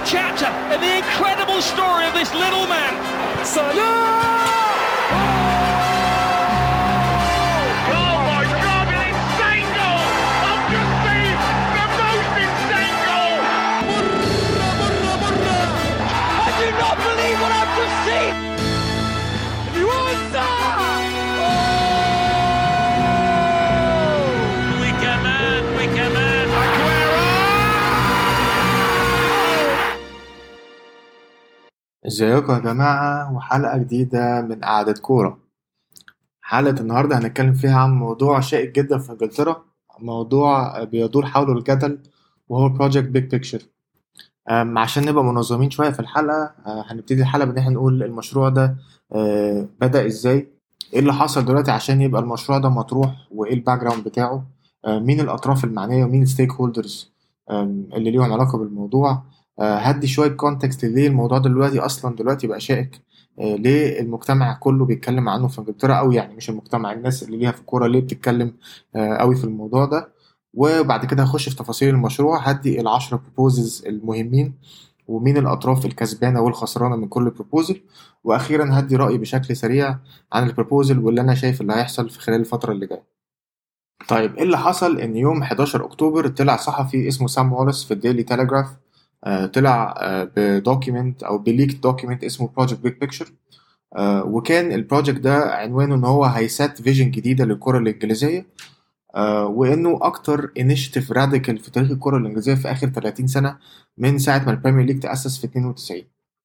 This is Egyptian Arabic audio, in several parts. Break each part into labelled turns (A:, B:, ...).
A: chapter in the incredible story of this little man.
B: Salah!
C: Oh my god, an insane goal! I've just seen the most insane goal!
B: مرة مرة مرة
A: I do not believe what I've just seen.
B: يوزع
C: وكمان وكمان Aguero!
D: ازيكم يا جماعة وحلقة جديدة من قعدة كورة حلقة النهاردة هنتكلم فيها عن موضوع شائك جدا في انجلترا موضوع بيدور حوله الجدل وهو بروجكت بيج بيكتشر عشان نبقى منظمين شوية في الحلقة آه، هنبتدي الحلقة بإن احنا نقول المشروع ده آه، بدأ ازاي ايه اللي حصل دلوقتي عشان يبقى المشروع ده مطروح وايه الباك جراوند بتاعه آه، مين الأطراف المعنية ومين الستيك هولدرز اللي ليهم علاقة بالموضوع آه، هدي شويه كونتكست ليه الموضوع ده دلوقتي اصلا دلوقتي بقى شائك آه، ليه المجتمع كله بيتكلم عنه في انجلترا او يعني مش المجتمع الناس اللي ليها في الكوره ليه بتتكلم آه، قوي في الموضوع ده وبعد كده هخش في تفاصيل المشروع هدي العشرة بروبوزلز المهمين ومين الأطراف الكسبانة والخسرانة من كل بروبوزل وأخيرا هدي رأيي بشكل سريع عن البروبوزل واللي أنا شايف اللي هيحصل في خلال الفترة اللي جاية طيب ايه اللي حصل ان يوم 11 اكتوبر طلع صحفي اسمه سام وولس في الديلي تيليجراف آه، طلع آه، بدوكيمنت او بليك دوكيمنت اسمه بروجكت بيج بيكتشر وكان البروجكت ده عنوانه ان هو هيسات فيجن جديده للكره الانجليزيه آه، وانه اكتر انيشيتيف راديكال في تاريخ الكره الانجليزيه في اخر 30 سنه من ساعه ما البريمير ليج تاسس في 92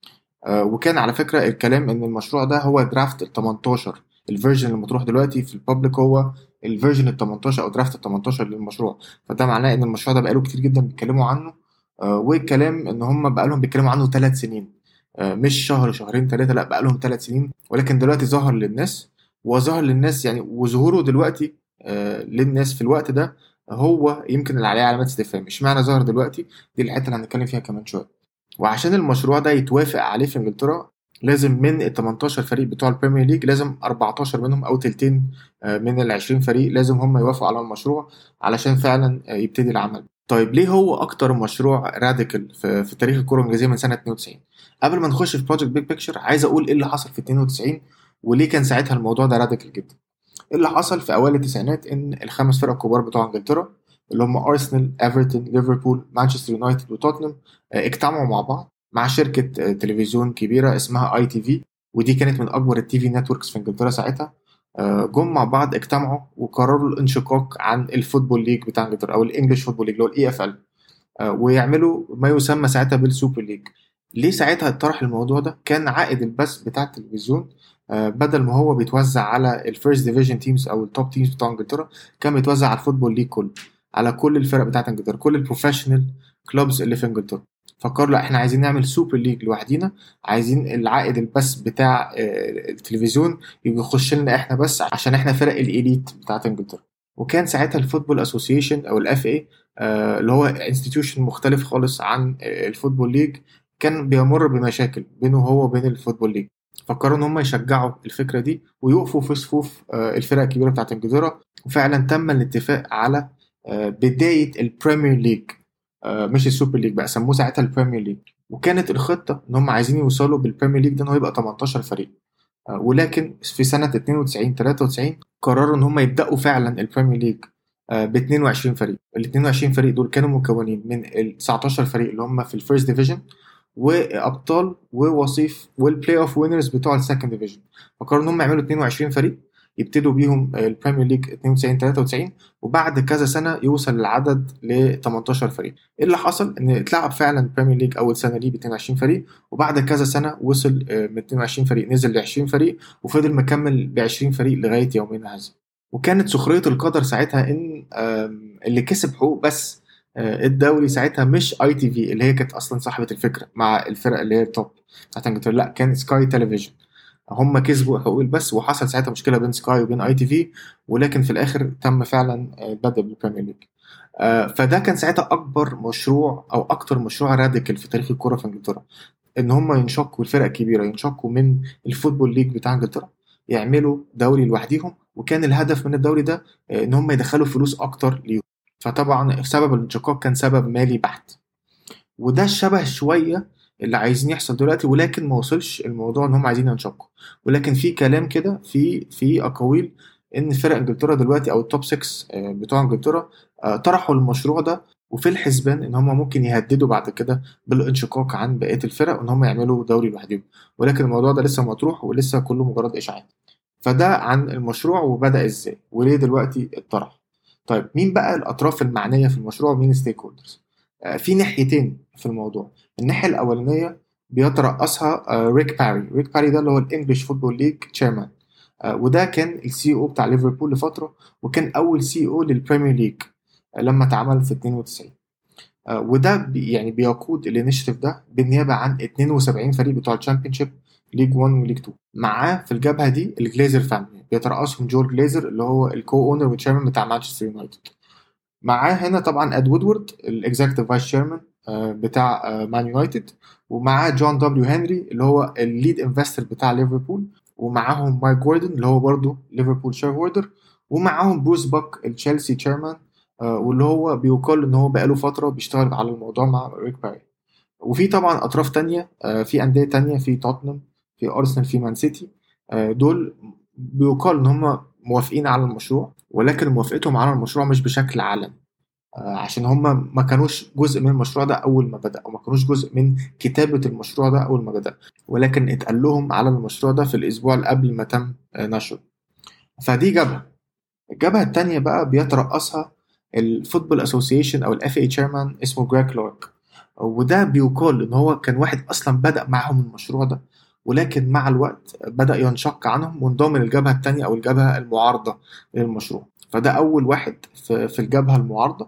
D: آه، وكان على فكره الكلام ان المشروع ده هو درافت ال 18 الفيرجن اللي مطروح دلوقتي في البابليك هو الفيرجن ال 18 او درافت ال 18 للمشروع فده معناه ان المشروع ده بقاله كتير جدا بيتكلموا عنه آه، والكلام ان هم بقالهم بيتكلموا عنه ثلاث سنين آه، مش شهر شهرين ثلاثه لا بقالهم ثلاث سنين ولكن دلوقتي ظهر للناس وظهر للناس يعني وظهوره دلوقتي آه، للناس في الوقت ده هو يمكن اللي عليه علامات استفهام اشمعنى ظهر دلوقتي دي الحته اللي هنتكلم فيها كمان شويه وعشان المشروع ده يتوافق عليه في انجلترا لازم من ال 18 فريق بتوع البريمير ليج لازم 14 منهم او تلتين آه، من ال 20 فريق لازم هم يوافقوا على المشروع علشان فعلا آه، يبتدي العمل طيب ليه هو اكتر مشروع راديكال في, في تاريخ الكره الانجليزيه من سنه 92 قبل ما نخش في بروجكت بيج بيكتشر عايز اقول ايه اللي حصل في 92 وليه كان ساعتها الموضوع ده راديكال جدا اللي حصل في اوائل التسعينات ان الخمس فرق الكبار بتوع انجلترا اللي هم ارسنال ايفرتون ليفربول مانشستر يونايتد وتوتنهام آه، اجتمعوا مع بعض مع شركه آه، تلفزيون كبيره اسمها اي تي في ودي كانت من اكبر التي في نتوركس في انجلترا ساعتها آه، جم مع بعض اجتمعوا وقرروا الانشقاق عن الفوتبول ليج بتاع انجلترا او الانجليش فوتبول ليج اللي هو الاي اف ال ويعملوا ما يسمى ساعتها بالسوبر ليج ليه ساعتها اتطرح الموضوع ده كان عائد البث بتاع التلفزيون آه، بدل ما هو بيتوزع على الفيرست ديفيجن تيمز او التوب تيمز بتوع انجلترا كان بيتوزع على الفوتبول ليج كله على كل الفرق بتاعت انجلترا كل البروفيشنال كلوبز اللي في انجلترا فكروا لا احنا عايزين نعمل سوبر ليج لوحدينا عايزين العائد البث بتاع آه، التلفزيون يخش لنا احنا بس عشان احنا فرق الاليت بتاعت انجلترا وكان ساعتها الفوتبول اسوسيشن او الاف اي اللي هو انستتيوشن مختلف خالص عن آه، الفوتبول ليج كان بيمر بمشاكل بينه هو وبين الفوتبول ليج فكروا ان هم يشجعوا الفكره دي ويقفوا في صفوف آه، الفرق الكبيره بتاعت انجلترا وفعلا تم الاتفاق على آه، بدايه البريمير ليج آه، مش السوبر ليج بقى سموه ساعتها البريمير ليج وكانت الخطه ان هم عايزين يوصلوا بالبريمير ليج ده ان هو يبقى 18 فريق آه، ولكن في سنه 92 93 قرروا ان هم يبداوا فعلا البريمير ليج ب 22 فريق ال 22 فريق دول كانوا مكونين من ال 19 فريق اللي هم في الفيرست ديفيجن وابطال ووصيف والبلاي اوف وينرز بتوع السكند ديفيجن فقرروا ان هم يعملوا 22 فريق يبتدوا بيهم البريمير ليج 92 93 وبعد كذا سنه يوصل العدد ل 18 فريق ايه اللي حصل ان اتلعب فعلا البريمير ليج اول سنه ليه ب 22 فريق وبعد كذا سنه وصل آه، من 22 فريق نزل ل 20 فريق وفضل مكمل ب 20 فريق لغايه يومنا هذا وكانت سخريه القدر ساعتها ان آم، اللي كسب حقوق بس آه، الدوري ساعتها مش اي تي في اللي هي كانت اصلا صاحبه الفكره مع الفرق اللي هي التوب بتاعت انجلترا لا كان سكاي تلفزيون هم كسبوا حقوق البث وحصل ساعتها مشكله بين سكاي وبين اي تي في ولكن في الاخر تم فعلا آه، البدء بالبريمير ليج آه، فده كان ساعتها اكبر مشروع او اكتر مشروع راديكال في تاريخ الكره في انجلترا ان هم ينشقوا الفرق الكبيره ينشقوا من الفوتبول ليج بتاع انجلترا يعملوا دوري لوحديهم وكان الهدف من الدوري ده آه، ان هم يدخلوا فلوس اكتر ليهم فطبعا سبب الانشقاق كان سبب مالي بحت وده شبه شويه اللي عايزين يحصل دلوقتي ولكن ما وصلش الموضوع ان هم عايزين ينشقوا ولكن في كلام كده في في اقاويل ان فرق انجلترا دلوقتي او التوب 6 آه، بتوع انجلترا آه، طرحوا المشروع ده وفي الحسبان ان هم ممكن يهددوا بعد كده بالانشقاق عن بقيه الفرق وان هم يعملوا دوري لوحدهم ولكن الموضوع ده لسه مطروح ولسه كله مجرد اشاعات فده عن المشروع وبدا ازاي وليه دلوقتي اتطرح طيب مين بقى الاطراف المعنيه في المشروع ومين ستيك هولدرز في ناحيتين في الموضوع الناحيه الاولانيه بيترأسها آه، ريك باري ريك باري ده اللي هو الانجليش فوتبول ليج تشيرمان وده كان السي او بتاع ليفربول لفتره وكان اول سي او للبريمير ليج آه، لما اتعمل في 92 آه، وده بي يعني بيقود الانشيتيف ده بالنيابه عن 72 فريق بتوع الشامبيونشيب ليج 1 وليج 2 معاه في الجبهه دي الجليزر فاميلي بيترأسهم جورج جليزر اللي هو الكو اونر والتشيرمان بتاع مانشستر يونايتد معاه هنا طبعا اد وودورد الاكزيكتيف فايس شيرمان بتاع مان يونايتد ومعاه جون دبليو هنري اللي هو الليد انفستر بتاع ليفربول ومعاهم مايك جوردن اللي هو برضه ليفربول شير هولدر ومعاهم بروس باك التشيلسي تشيرمان واللي هو بيقال ان هو بقاله فتره بيشتغل على الموضوع مع ريك باري وفي طبعا اطراف تانية آه، في انديه تانية في توتنهام في ارسنال في مان سيتي آه، دول بيقال ان هم موافقين على المشروع ولكن موافقتهم على المشروع مش بشكل علني آه، عشان هم ما كانوش جزء من المشروع ده اول ما بدا او ما كانوش جزء من كتابه المشروع ده اول ما بدا ولكن اتقال لهم على المشروع ده في الاسبوع اللي قبل ما تم آه، نشره فدي جبهه الجبهه التانية بقى بيترأسها الفوتبول اسوسيشن او الاف اي تشيرمان اسمه جراك كلارك وده بيقال ان هو كان واحد اصلا بدا معاهم المشروع ده ولكن مع الوقت بدا ينشق عنهم وانضم للجبهه الثانيه او الجبهه المعارضه للمشروع فده اول واحد في, في الجبهه المعارضه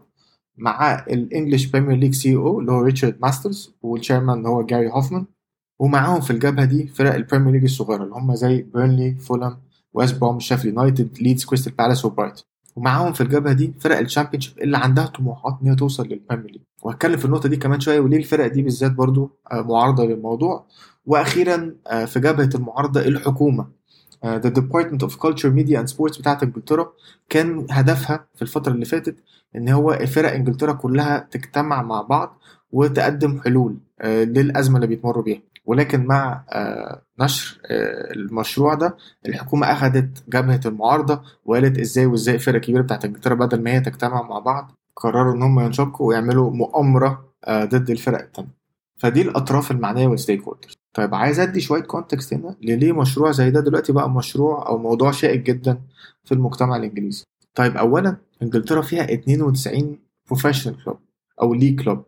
D: مع الانجليش بريمير ليج سي او اللي هو ريتشارد ماسترز والشيرمان اللي هو جاري هوفمان ومعاهم في الجبهه دي فرق البريمير ليج الصغيره اللي هم زي بيرنلي فولام ويست بروم شيفيلد يونايتد ليدز كريستال بالاس وبرايتون ومعاهم في الجبهه دي فرق الشامبيونشيب اللي عندها طموحات ان هي توصل للبريمير ليج وهتكلم في النقطه دي كمان شويه وليه الفرق دي بالذات برضو آه، معارضه للموضوع واخيرا آه، في جبهه المعارضه الحكومه ذا ديبارتمنت اوف كلتشر ميديا اند سبورتس بتاعت انجلترا كان هدفها في الفتره اللي فاتت ان هو فرق انجلترا كلها تجتمع مع بعض وتقدم حلول آه، للازمه اللي بيتمروا بيها ولكن مع آه، نشر آه، المشروع ده الحكومه اخذت جبهه المعارضه وقالت ازاي وازاي فرق كبيره بتاعت انجلترا بدل ما هي تجتمع مع بعض قرروا ان هم ينشقوا ويعملوا مؤامره آه، ضد الفرق التانية فدي الاطراف المعنيه والستيك هولدرز طيب عايز ادي شويه كونتكست هنا لليه مشروع زي ده دلوقتي بقى مشروع او موضوع شائك جدا في المجتمع الانجليزي طيب اولا انجلترا فيها 92 بروفيشنال كلوب او ليج كلوب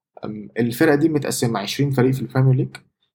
D: الفرقه دي متقسمه 20 فريق في البريمير ليج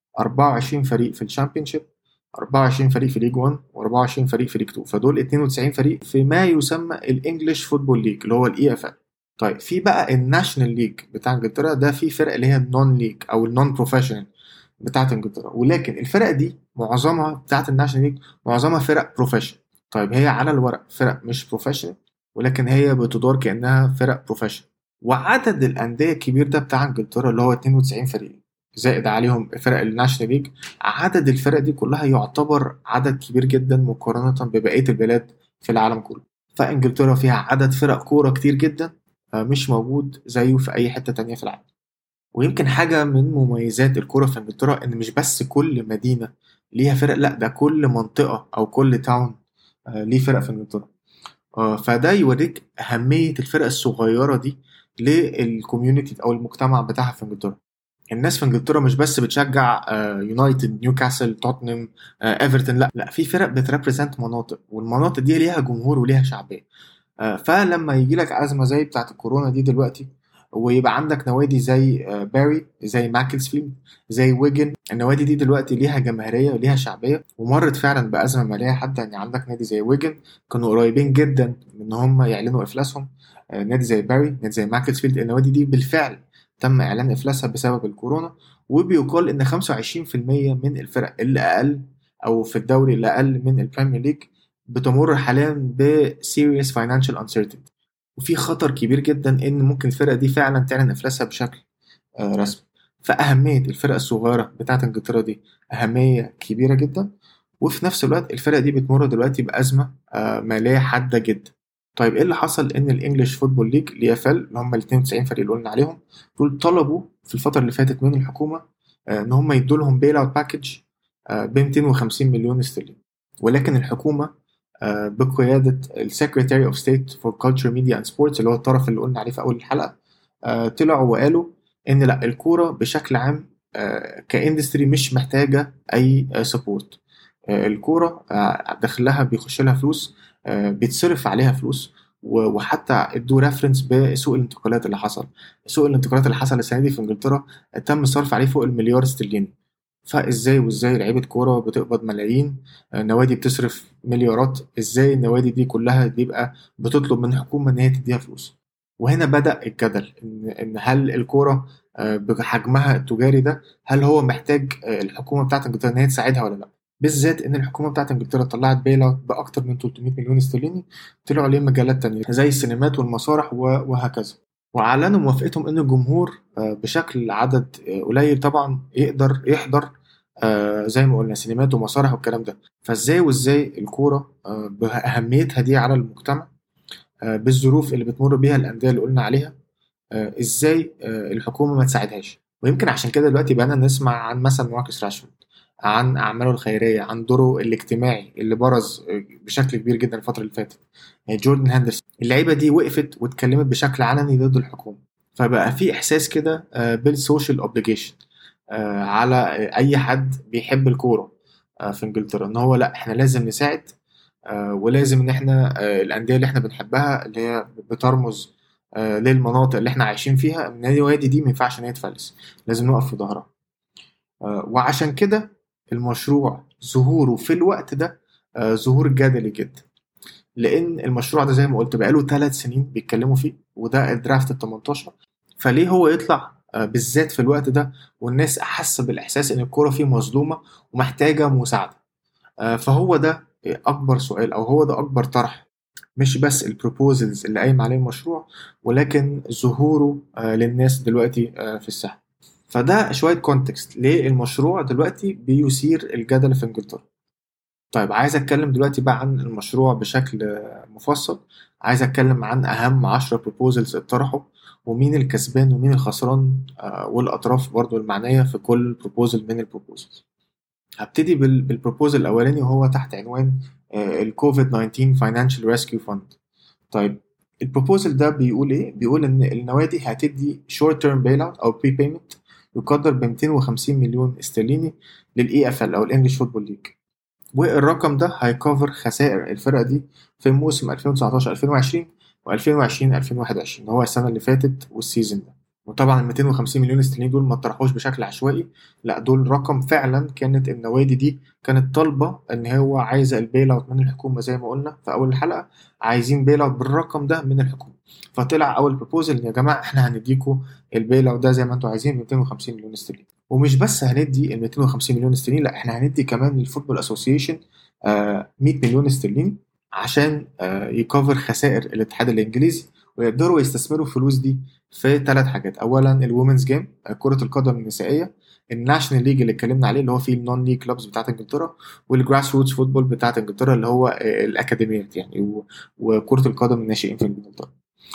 D: 24 فريق في الشامبيونشيب 24 فريق في ليج 1 و24 فريق في ليج 2 فدول 92 فريق في ما يسمى الانجليش فوتبول ليج اللي هو الاي اف ال طيب في بقى الناشونال ليج بتاع انجلترا ده في فرق اللي هي النون ليج او النون بروفيشنال بتاعت انجلترا ولكن الفرق دي معظمها بتاعت الناشونال ليج معظمها فرق بروفيشنال طيب هي على الورق فرق مش بروفيشنال ولكن هي بتدار كانها فرق بروفيشنال وعدد الانديه الكبير ده بتاع انجلترا اللي هو 92 فريق زائد عليهم فرق الناشونال ليج عدد الفرق دي كلها يعتبر عدد كبير جدا مقارنه ببقيه البلاد في العالم كله فانجلترا فيها عدد فرق كوره كتير جدا آه، مش موجود زيه في اي حته تانية في العالم ويمكن حاجه من مميزات الكوره في انجلترا ان مش بس كل مدينه ليها فرق لا ده كل منطقه او كل تاون آه، ليه فرق في انجلترا آه، فده يوريك اهميه الفرق الصغيره دي للكوميونتي او المجتمع بتاعها في انجلترا الناس في انجلترا مش بس بتشجع آه، يونايتد نيوكاسل توتنهام آه، ايفرتون لا لا في فرق بتريبريزنت مناطق والمناطق دي ليها جمهور وليها شعبيه آه، فلما يجي لك ازمه زي بتاعه الكورونا دي دلوقتي ويبقى عندك نوادي زي آه، باري زي ماكلسفيلد زي ويجن النوادي دي دلوقتي ليها جماهيريه وليها شعبيه ومرت فعلا بازمه ماليه حتى يعني عندك نادي زي ويجن كانوا قريبين جدا من ان هم يعلنوا افلاسهم آه، نادي زي باري نادي زي ماكلسفيلد النوادي دي بالفعل تم اعلان افلاسها بسبب الكورونا وبيقال ان 25% من الفرق اللي اقل او في الدوري اللي اقل من البريمير ليج بتمر حاليا ب serious financial uncertainty وفي خطر كبير جدا ان ممكن الفرقه دي فعلا تعلن افلاسها بشكل آه، رسمي فاهميه الفرق الصغيره بتاعت انجلترا دي اهميه كبيره جدا وفي نفس الوقت الفرق دي بتمر دلوقتي بازمه آه، ماليه حاده جدا طيب ايه اللي حصل ان الانجليش فوتبول ليج الاي اف ال اللي هم ال 92 فريق اللي قلنا عليهم دول طلبوا في الفتره اللي فاتت من الحكومه آه، ان هم يدوا لهم بيل اوت باكج ب 250 مليون استرليني ولكن الحكومه آه، بقياده السكرتاري اوف ستيت فور كلتشر ميديا اند سبورتس اللي هو الطرف اللي قلنا عليه في اول الحلقه آه، طلعوا وقالوا ان لا الكوره بشكل عام آه، كاندستري مش محتاجه اي سبورت الكوره آه، دخلها بيخش لها فلوس آه، بيتصرف عليها فلوس و- وحتى ادوا ريفرنس بسوق الانتقالات اللي حصل سوق الانتقالات اللي حصل السنه دي في انجلترا تم الصرف عليه فوق المليار استرليني فازاي وازاي لعيبه كوره بتقبض ملايين آه، نوادي بتصرف مليارات ازاي النوادي دي كلها بيبقى بتطلب من الحكومه ان هي تديها فلوس وهنا بدا الجدل ان ان هل الكوره آه، بحجمها التجاري ده هل هو محتاج آه، الحكومه بتاعت انجلترا ان هي تساعدها ولا لا بالذات ان الحكومه بتاعت انجلترا طلعت بيل اوت باكتر من 300 مليون استرليني طلعوا عليه مجالات تانية زي السينمات والمسارح و- وهكذا واعلنوا موافقتهم ان الجمهور آه، بشكل عدد آه، قليل طبعا يقدر يحضر آه، زي ما قلنا سينمات ومسارح والكلام ده فازاي وازاي الكوره آه، باهميتها دي على المجتمع آه، بالظروف اللي بتمر بيها الانديه اللي قلنا عليها آه، ازاي آه، الحكومه ما تساعدهاش ويمكن عشان كده دلوقتي بقينا نسمع عن مثلا ماركس راشفورد عن اعماله الخيريه عن دوره الاجتماعي اللي برز آه، بشكل كبير جدا الفتره اللي فاتت آه، جوردن هندرسون اللعيبه دي وقفت واتكلمت بشكل علني ضد الحكومه فبقى في احساس كده آه، بالسوشيال اوبليجيشن على آه، اي حد بيحب الكوره آه، في انجلترا ان هو لا احنا لازم نساعد آه، ولازم ان احنا آه، الانديه اللي احنا بنحبها اللي هي بترمز آه، للمناطق اللي احنا عايشين فيها ان النوادي دي ما ينفعش ان هي تفلس لازم نقف في ظهرها آه، وعشان كده المشروع ظهوره في الوقت ده آه، ظهور جدلي جدا لان المشروع ده زي ما قلت بقاله ثلاث سنين بيتكلموا فيه وده الدرافت ال 18 فليه هو يطلع آه، بالذات في الوقت ده والناس حاسه بالاحساس ان الكوره فيه مظلومه ومحتاجه مساعده آه، فهو ده اكبر سؤال او هو ده اكبر طرح مش بس البروبوزلز اللي قايم عليه المشروع ولكن ظهوره آه، للناس دلوقتي آه، في الساحه فده شويه كونتكست ليه المشروع دلوقتي بيثير الجدل في انجلترا طيب عايز اتكلم دلوقتي بقى عن المشروع بشكل آه، مفصل عايز اتكلم عن اهم 10 بروبوزلز اتطرحوا ومين الكسبان ومين الخسران آه، والاطراف برضو المعنيه في كل بروبوزل من البروبوزلز هبتدي بال- بالبروبوزل الاولاني وهو تحت عنوان الكوفيد 19 فاينانشال ريسكيو فاند طيب البروبوزل ده بيقول ايه بيقول ان النوادي هتدي شورت تيرم بيل اوت او بري بيمنت يقدر ب 250 مليون استرليني للاي اف ال او الانجلش فوتبول ليج والرقم ده هيكفر خسائر الفرقه دي في موسم 2019 2020 و2020 2021 هو السنه اللي فاتت والسيزون ده وطبعا ال 250 مليون استرليني دول ما اتطرحوش بشكل عشوائي لا دول رقم فعلا كانت النوادي دي كانت طالبه ان هو عايزه البيل اوت من الحكومه زي ما قلنا في اول الحلقه عايزين بيل اوت بالرقم ده من الحكومه فطلع اول بروبوزل يا جماعه احنا هنديكوا البيل اوت ده زي ما انتم عايزين 250 مليون استرليني ومش بس هندي ال 250 مليون استرليني لا احنا هندي كمان للفوتبول اسوسيشن 100 مليون استرليني عشان آه، يكفر خسائر الاتحاد الانجليزي ويقدروا يستثمروا الفلوس دي في ثلاث حاجات اولا الومنز جيم كره القدم النسائيه الناشونال ليج اللي اتكلمنا عليه اللي هو فيه النون ليج كلوبز بتاعت انجلترا والجراس روتس فوتبول بتاعت انجلترا اللي هو آه، الاكاديميات يعني و- وكره القدم الناشئين في انجلترا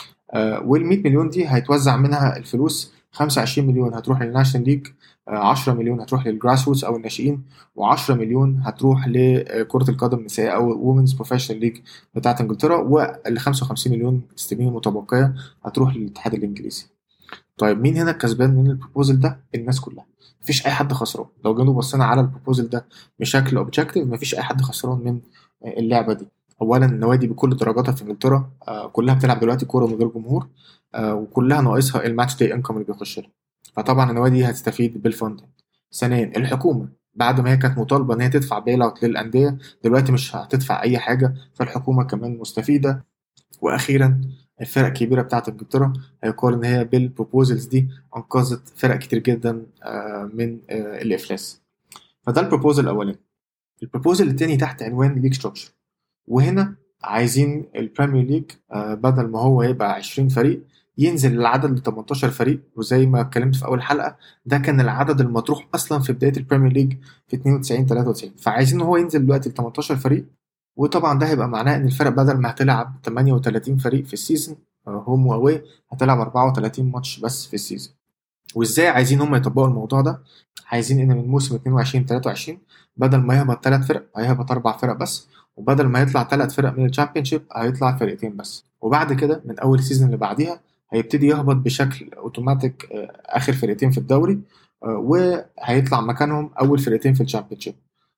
D: وال 100 مليون دي هيتوزع منها الفلوس 25 مليون هتروح للناشونال ليج 10 مليون هتروح للجراس روتس او الناشئين و10 مليون هتروح لكره القدم النسائيه او وومنز بروفيشنال ليج بتاعت انجلترا وال 55 مليون استرليني متبقيه هتروح للاتحاد الانجليزي طيب مين هنا الكسبان من البروبوزل ده الناس كلها مفيش اي حد خسران لو جينا بصينا على البروبوزل ده بشكل اوبجكتيف مفيش اي حد خسران من اللعبه دي اولا النوادي بكل درجاتها في انجلترا آه، كلها بتلعب دلوقتي كوره من غير جمهور آه، وكلها ناقصها الماتش داي انكم اللي بيخش لها فطبعا النوادي دي هتستفيد بالفند ثانيا الحكومه بعد ما هي كانت مطالبه ان هي تدفع بيل اوت للانديه دلوقتي مش هتدفع اي حاجه فالحكومه كمان مستفيده واخيرا الفرق الكبيره بتاعت انجلترا هيقال ان هي بالبروبوزلز دي انقذت فرق كتير جدا آه، من آه، الافلاس فده البروبوزل الاولاني البروبوزل التاني تحت عنوان ليج ستراكشر وهنا عايزين البريمير ليج آه، بدل ما هو يبقى 20 فريق ينزل العدد ل 18 فريق وزي ما اتكلمت في اول حلقه ده كان العدد المطروح اصلا في بدايه البريمير ليج في 92 93 فعايزين ان هو ينزل دلوقتي ل 18 فريق وطبعا ده هيبقى معناه ان الفرق بدل ما هتلعب 38 فريق في السيزون هوم واوي هتلعب 34 ماتش بس في السيزون وازاي عايزين هم يطبقوا الموضوع ده عايزين ان من موسم 22 23 بدل ما يهبط ثلاث فرق هيهبط اربع فرق بس وبدل ما يطلع ثلاث فرق من الشامبيونشيب هيطلع فرقتين بس وبعد كده من اول سيزون اللي بعديها هيبتدي يهبط بشكل اوتوماتيك آه، اخر فرقتين في الدوري آه، وهيطلع مكانهم اول فرقتين في الشامبيونشيب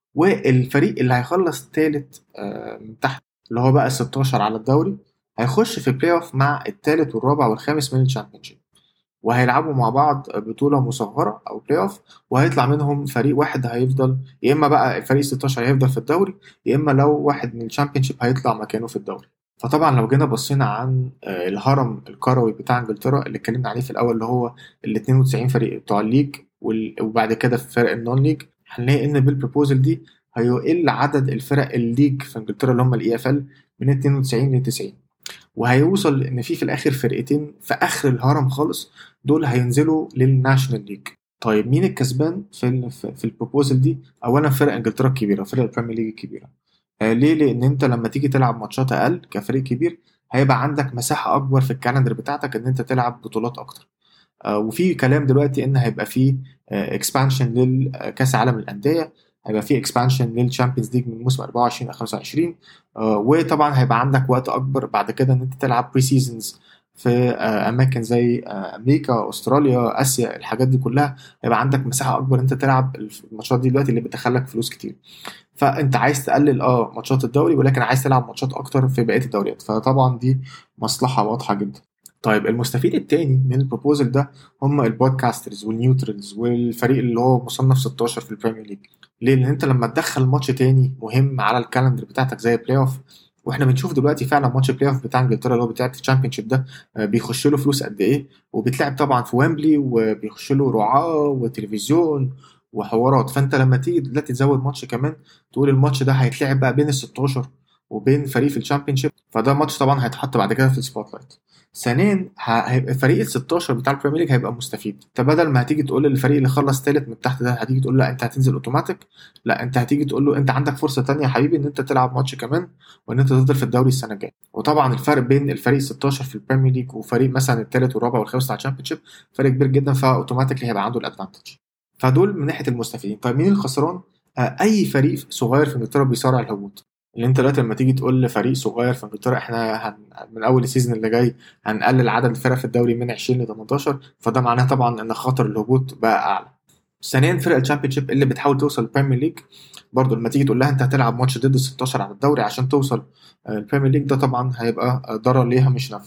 D: والفريق اللي هيخلص ثالث من تحت اللي هو بقى 16 على الدوري هيخش في بلاي اوف مع الثالث والرابع والخامس من الشامبيونشيب وهيلعبوا مع بعض بطوله مصغره او بلاي اوف وهيطلع منهم فريق واحد هيفضل يا اما بقى الفريق 16 هيفضل في الدوري يا اما لو واحد من الشامبيونشيب هيطلع مكانه في الدوري فطبعا لو جينا بصينا عن آه، الهرم الكروي بتاع انجلترا اللي اتكلمنا عليه في الاول اللي هو ال 92 فريق بتوع الليج وال- وبعد كده في فرق النون ليج هنلاقي ان بالبروبوزل دي هيقل عدد الفرق الليج في انجلترا اللي هم الاي اف ال من 92 ل 90 وهيوصل ان في في الاخر فرقتين في اخر الهرم خالص دول هينزلوا للناشونال ليج طيب مين الكسبان في ال في في البروبوزل دي اولا فرق انجلترا الكبيره فرق البريمير ليج الكبيره آه ليه لان انت لما تيجي تلعب ماتشات اقل كفريق كبير هيبقى عندك مساحه اكبر في الكالندر بتاعتك ان انت تلعب بطولات اكتر آه وفي كلام دلوقتي ان هيبقى في اكسبانشن للكاس العالم للانديه هيبقى في اكسبانشن للشامبيونز ليج من موسم 24 ل 25 آه، وطبعا هيبقى عندك وقت اكبر بعد كده ان انت تلعب بري سيزونز في آه، اماكن زي آه، امريكا استراليا اسيا الحاجات دي كلها هيبقى عندك مساحه اكبر انت تلعب الماتشات دي دلوقتي اللي بتدخلك فلوس كتير فانت عايز تقلل اه ماتشات الدوري ولكن عايز تلعب ماتشات اكتر في بقيه الدوريات فطبعا دي مصلحه واضحه جدا طيب المستفيد التاني من البروبوزل ده هم البودكاسترز والنيوترالز والفريق اللي هو مصنف 16 في البريمير ليج ليه؟ لان انت لما تدخل ماتش تاني مهم على الكالندر بتاعتك زي بلاي اوف واحنا بنشوف دلوقتي فعلا ماتش بلاي اوف بتاع انجلترا اللي هو بتاع الشامبيونشيب ده آه، بيخش له فلوس قد ايه وبيتلعب طبعا في ويمبلي وبيخش له رعاه وتلفزيون وحوارات فانت لما تيجي دلوقتي تزود ماتش كمان تقول الماتش ده هيتلعب بقى بين ال 16 وبين فريق في الشامبيونشيب فده ماتش طبعا هيتحط بعد كده في السبوت لايت ثانيا ه- هيبقى فريق ال 16 بتاع البريمير ليج هيبقى مستفيد انت بدل ما هتيجي تقول للفريق اللي خلص ثالث من تحت ده هتيجي تقول له لا انت هتنزل اوتوماتيك لا انت هتيجي تقول له انت عندك فرصه تانية يا حبيبي ان انت تلعب ماتش كمان وان انت تفضل في الدوري السنه الجايه وطبعا الفرق بين الفريق 16 في البريمير ليج وفريق مثلا الثالث والرابع والخامس بتاع الشامبيونشيب فرق كبير جدا فاوتوماتيكلي هيبقى عنده الادفانتج فدول من ناحيه المستفيدين طيب مين الخسران آه، اي فريق صغير في انجلترا بيصارع الهبوط اللي انت دلوقتي لما تيجي تقول لفريق صغير في انجلترا احنا هن... من اول السيزون اللي جاي هنقلل عدد الفرق في الدوري من 20 ل 18 فده معناه طبعا ان خطر الهبوط بقى اعلى ثانيا فرق الشامبيونشيب اللي بتحاول توصل البريمير ليج برضه لما تيجي تقول لها انت هتلعب ماتش ضد ال 16 على الدوري عشان توصل آه، البريمير ليج ده طبعا هيبقى آه، ضرر ليها مش نفع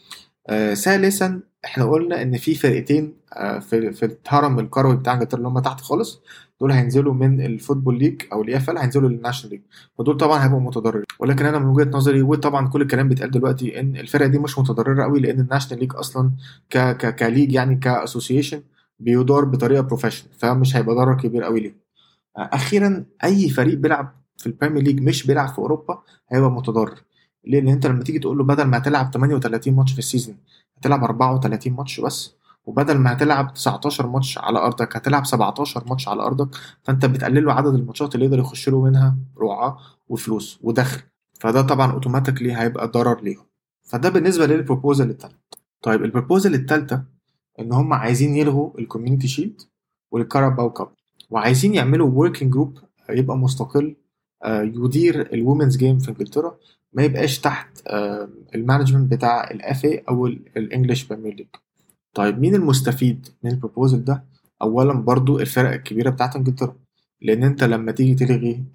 D: آه، ثالثا احنا قلنا ان في فرقتين آه، في في الهرم الكروي بتاع انجلترا اللي هم تحت خالص دول هينزلوا من الفوتبول ليج او الاي اف ال هينزلوا للناشونال ليج فدول طبعا هيبقوا متضررين ولكن انا من وجهه نظري وطبعا كل الكلام بيتقال دلوقتي ان الفرقه دي مش متضرره قوي لان الناشونال ليج اصلا ك ك كليج يعني كاسوسيشن بيدار بطريقه بروفيشنال فمش هيبقى ضرر كبير قوي ليه آه، اخيرا اي فريق بيلعب في البريمير ليج مش بيلعب في اوروبا هيبقى متضرر ليه؟ لان انت لما تيجي تقول له بدل ما هتلعب 38 ماتش في السيزون هتلعب 34 ماتش بس وبدل ما هتلعب 19 ماتش على ارضك هتلعب 17 ماتش على ارضك فانت بتقلل له عدد الماتشات اللي يقدر يخش له منها رعاه وفلوس ودخل فده طبعا اوتوماتيكلي هيبقى ضرر ليهم فده بالنسبه للبروبوزال التالتة طيب البروبوزال التالتة ان هم عايزين يلغوا الكوميونتي شيلد والكاراباو كاب وعايزين يعملوا وركينج جروب يبقى مستقل آه، يدير الومنز جيم في انجلترا ما يبقاش تحت آه، المانجمنت بتاع الاف اي او الانجليش بريمير ليج طيب مين المستفيد من البروبوزل ده اولا برضو الفرق الكبيره بتاعت انجلترا لان انت لما تيجي تلغي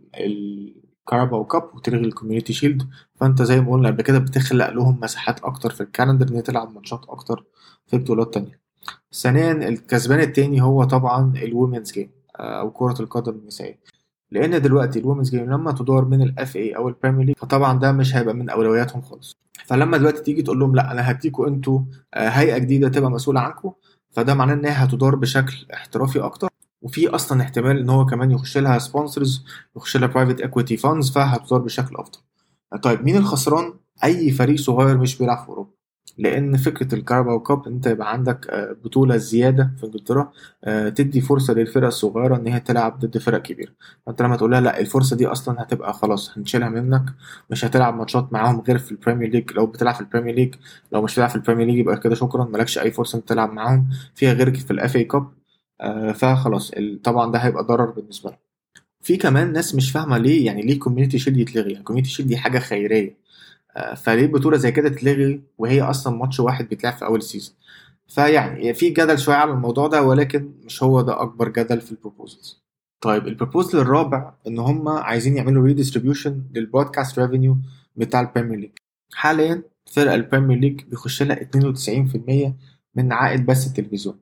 D: الكاراباو كاب وتلغي الكوميونتي شيلد فانت زي ما قلنا قبل كده بتخلق لهم مساحات اكتر في الكالندر ان هي تلعب ماتشات اكتر في بطولات تانية ثانيا الكسبان التاني هو طبعا الومنز جيم او كره القدم النسائيه لان دلوقتي الومنز جيم لما تدار من الاف اي او البريمير ليج فطبعا ده مش هيبقى من اولوياتهم خالص فلما دلوقتي تيجي تقول لهم لا انا هديكوا انتوا آه، هيئه جديده تبقى مسؤوله عنكم فده معناه ان هي هتدار بشكل احترافي اكتر وفي اصلا احتمال ان هو كمان يخش لها سبونسرز يخش لها برايفت اكويتي فاندز فهتدار بشكل افضل طيب مين الخسران اي فريق صغير مش بيلعب في اوروبا لان فكره الكارباو كاب انت يبقى عندك آه، بطوله زياده في انجلترا آه، تدي فرصه للفرق الصغيره ان هي تلعب ضد فرق كبيره فانت لما تقول لها لا الفرصه دي اصلا هتبقى خلاص هنشيلها منك مش هتلعب ماتشات معاهم غير في البريمير ليج لو بتلعب في البريمير ليج لو مش بتلعب في البريمير ليج يبقى كده شكرا مالكش اي فرصه انت تلعب معاهم فيها غير في الاف اي كاب فخلاص ال- طبعا ده هيبقى ضرر بالنسبه لهم في كمان ناس مش فاهمه ليه يعني ليه كوميونتي شيلد يتلغي يعني كوميونتي شيلد دي حاجه خيريه آه، فليه بطوله زي كده تتلغي وهي اصلا ماتش واحد بيتلعب في اول السيزون فيعني في جدل شويه على الموضوع ده ولكن مش هو ده اكبر جدل في البروبوزلز طيب البروبوزل الرابع ان هم عايزين يعملوا ريديستريبيوشن للبرودكاست ريفينيو بتاع البريمير ليج حاليا فرق البريمير ليج بيخش لها 92% من عائد بث التلفزيون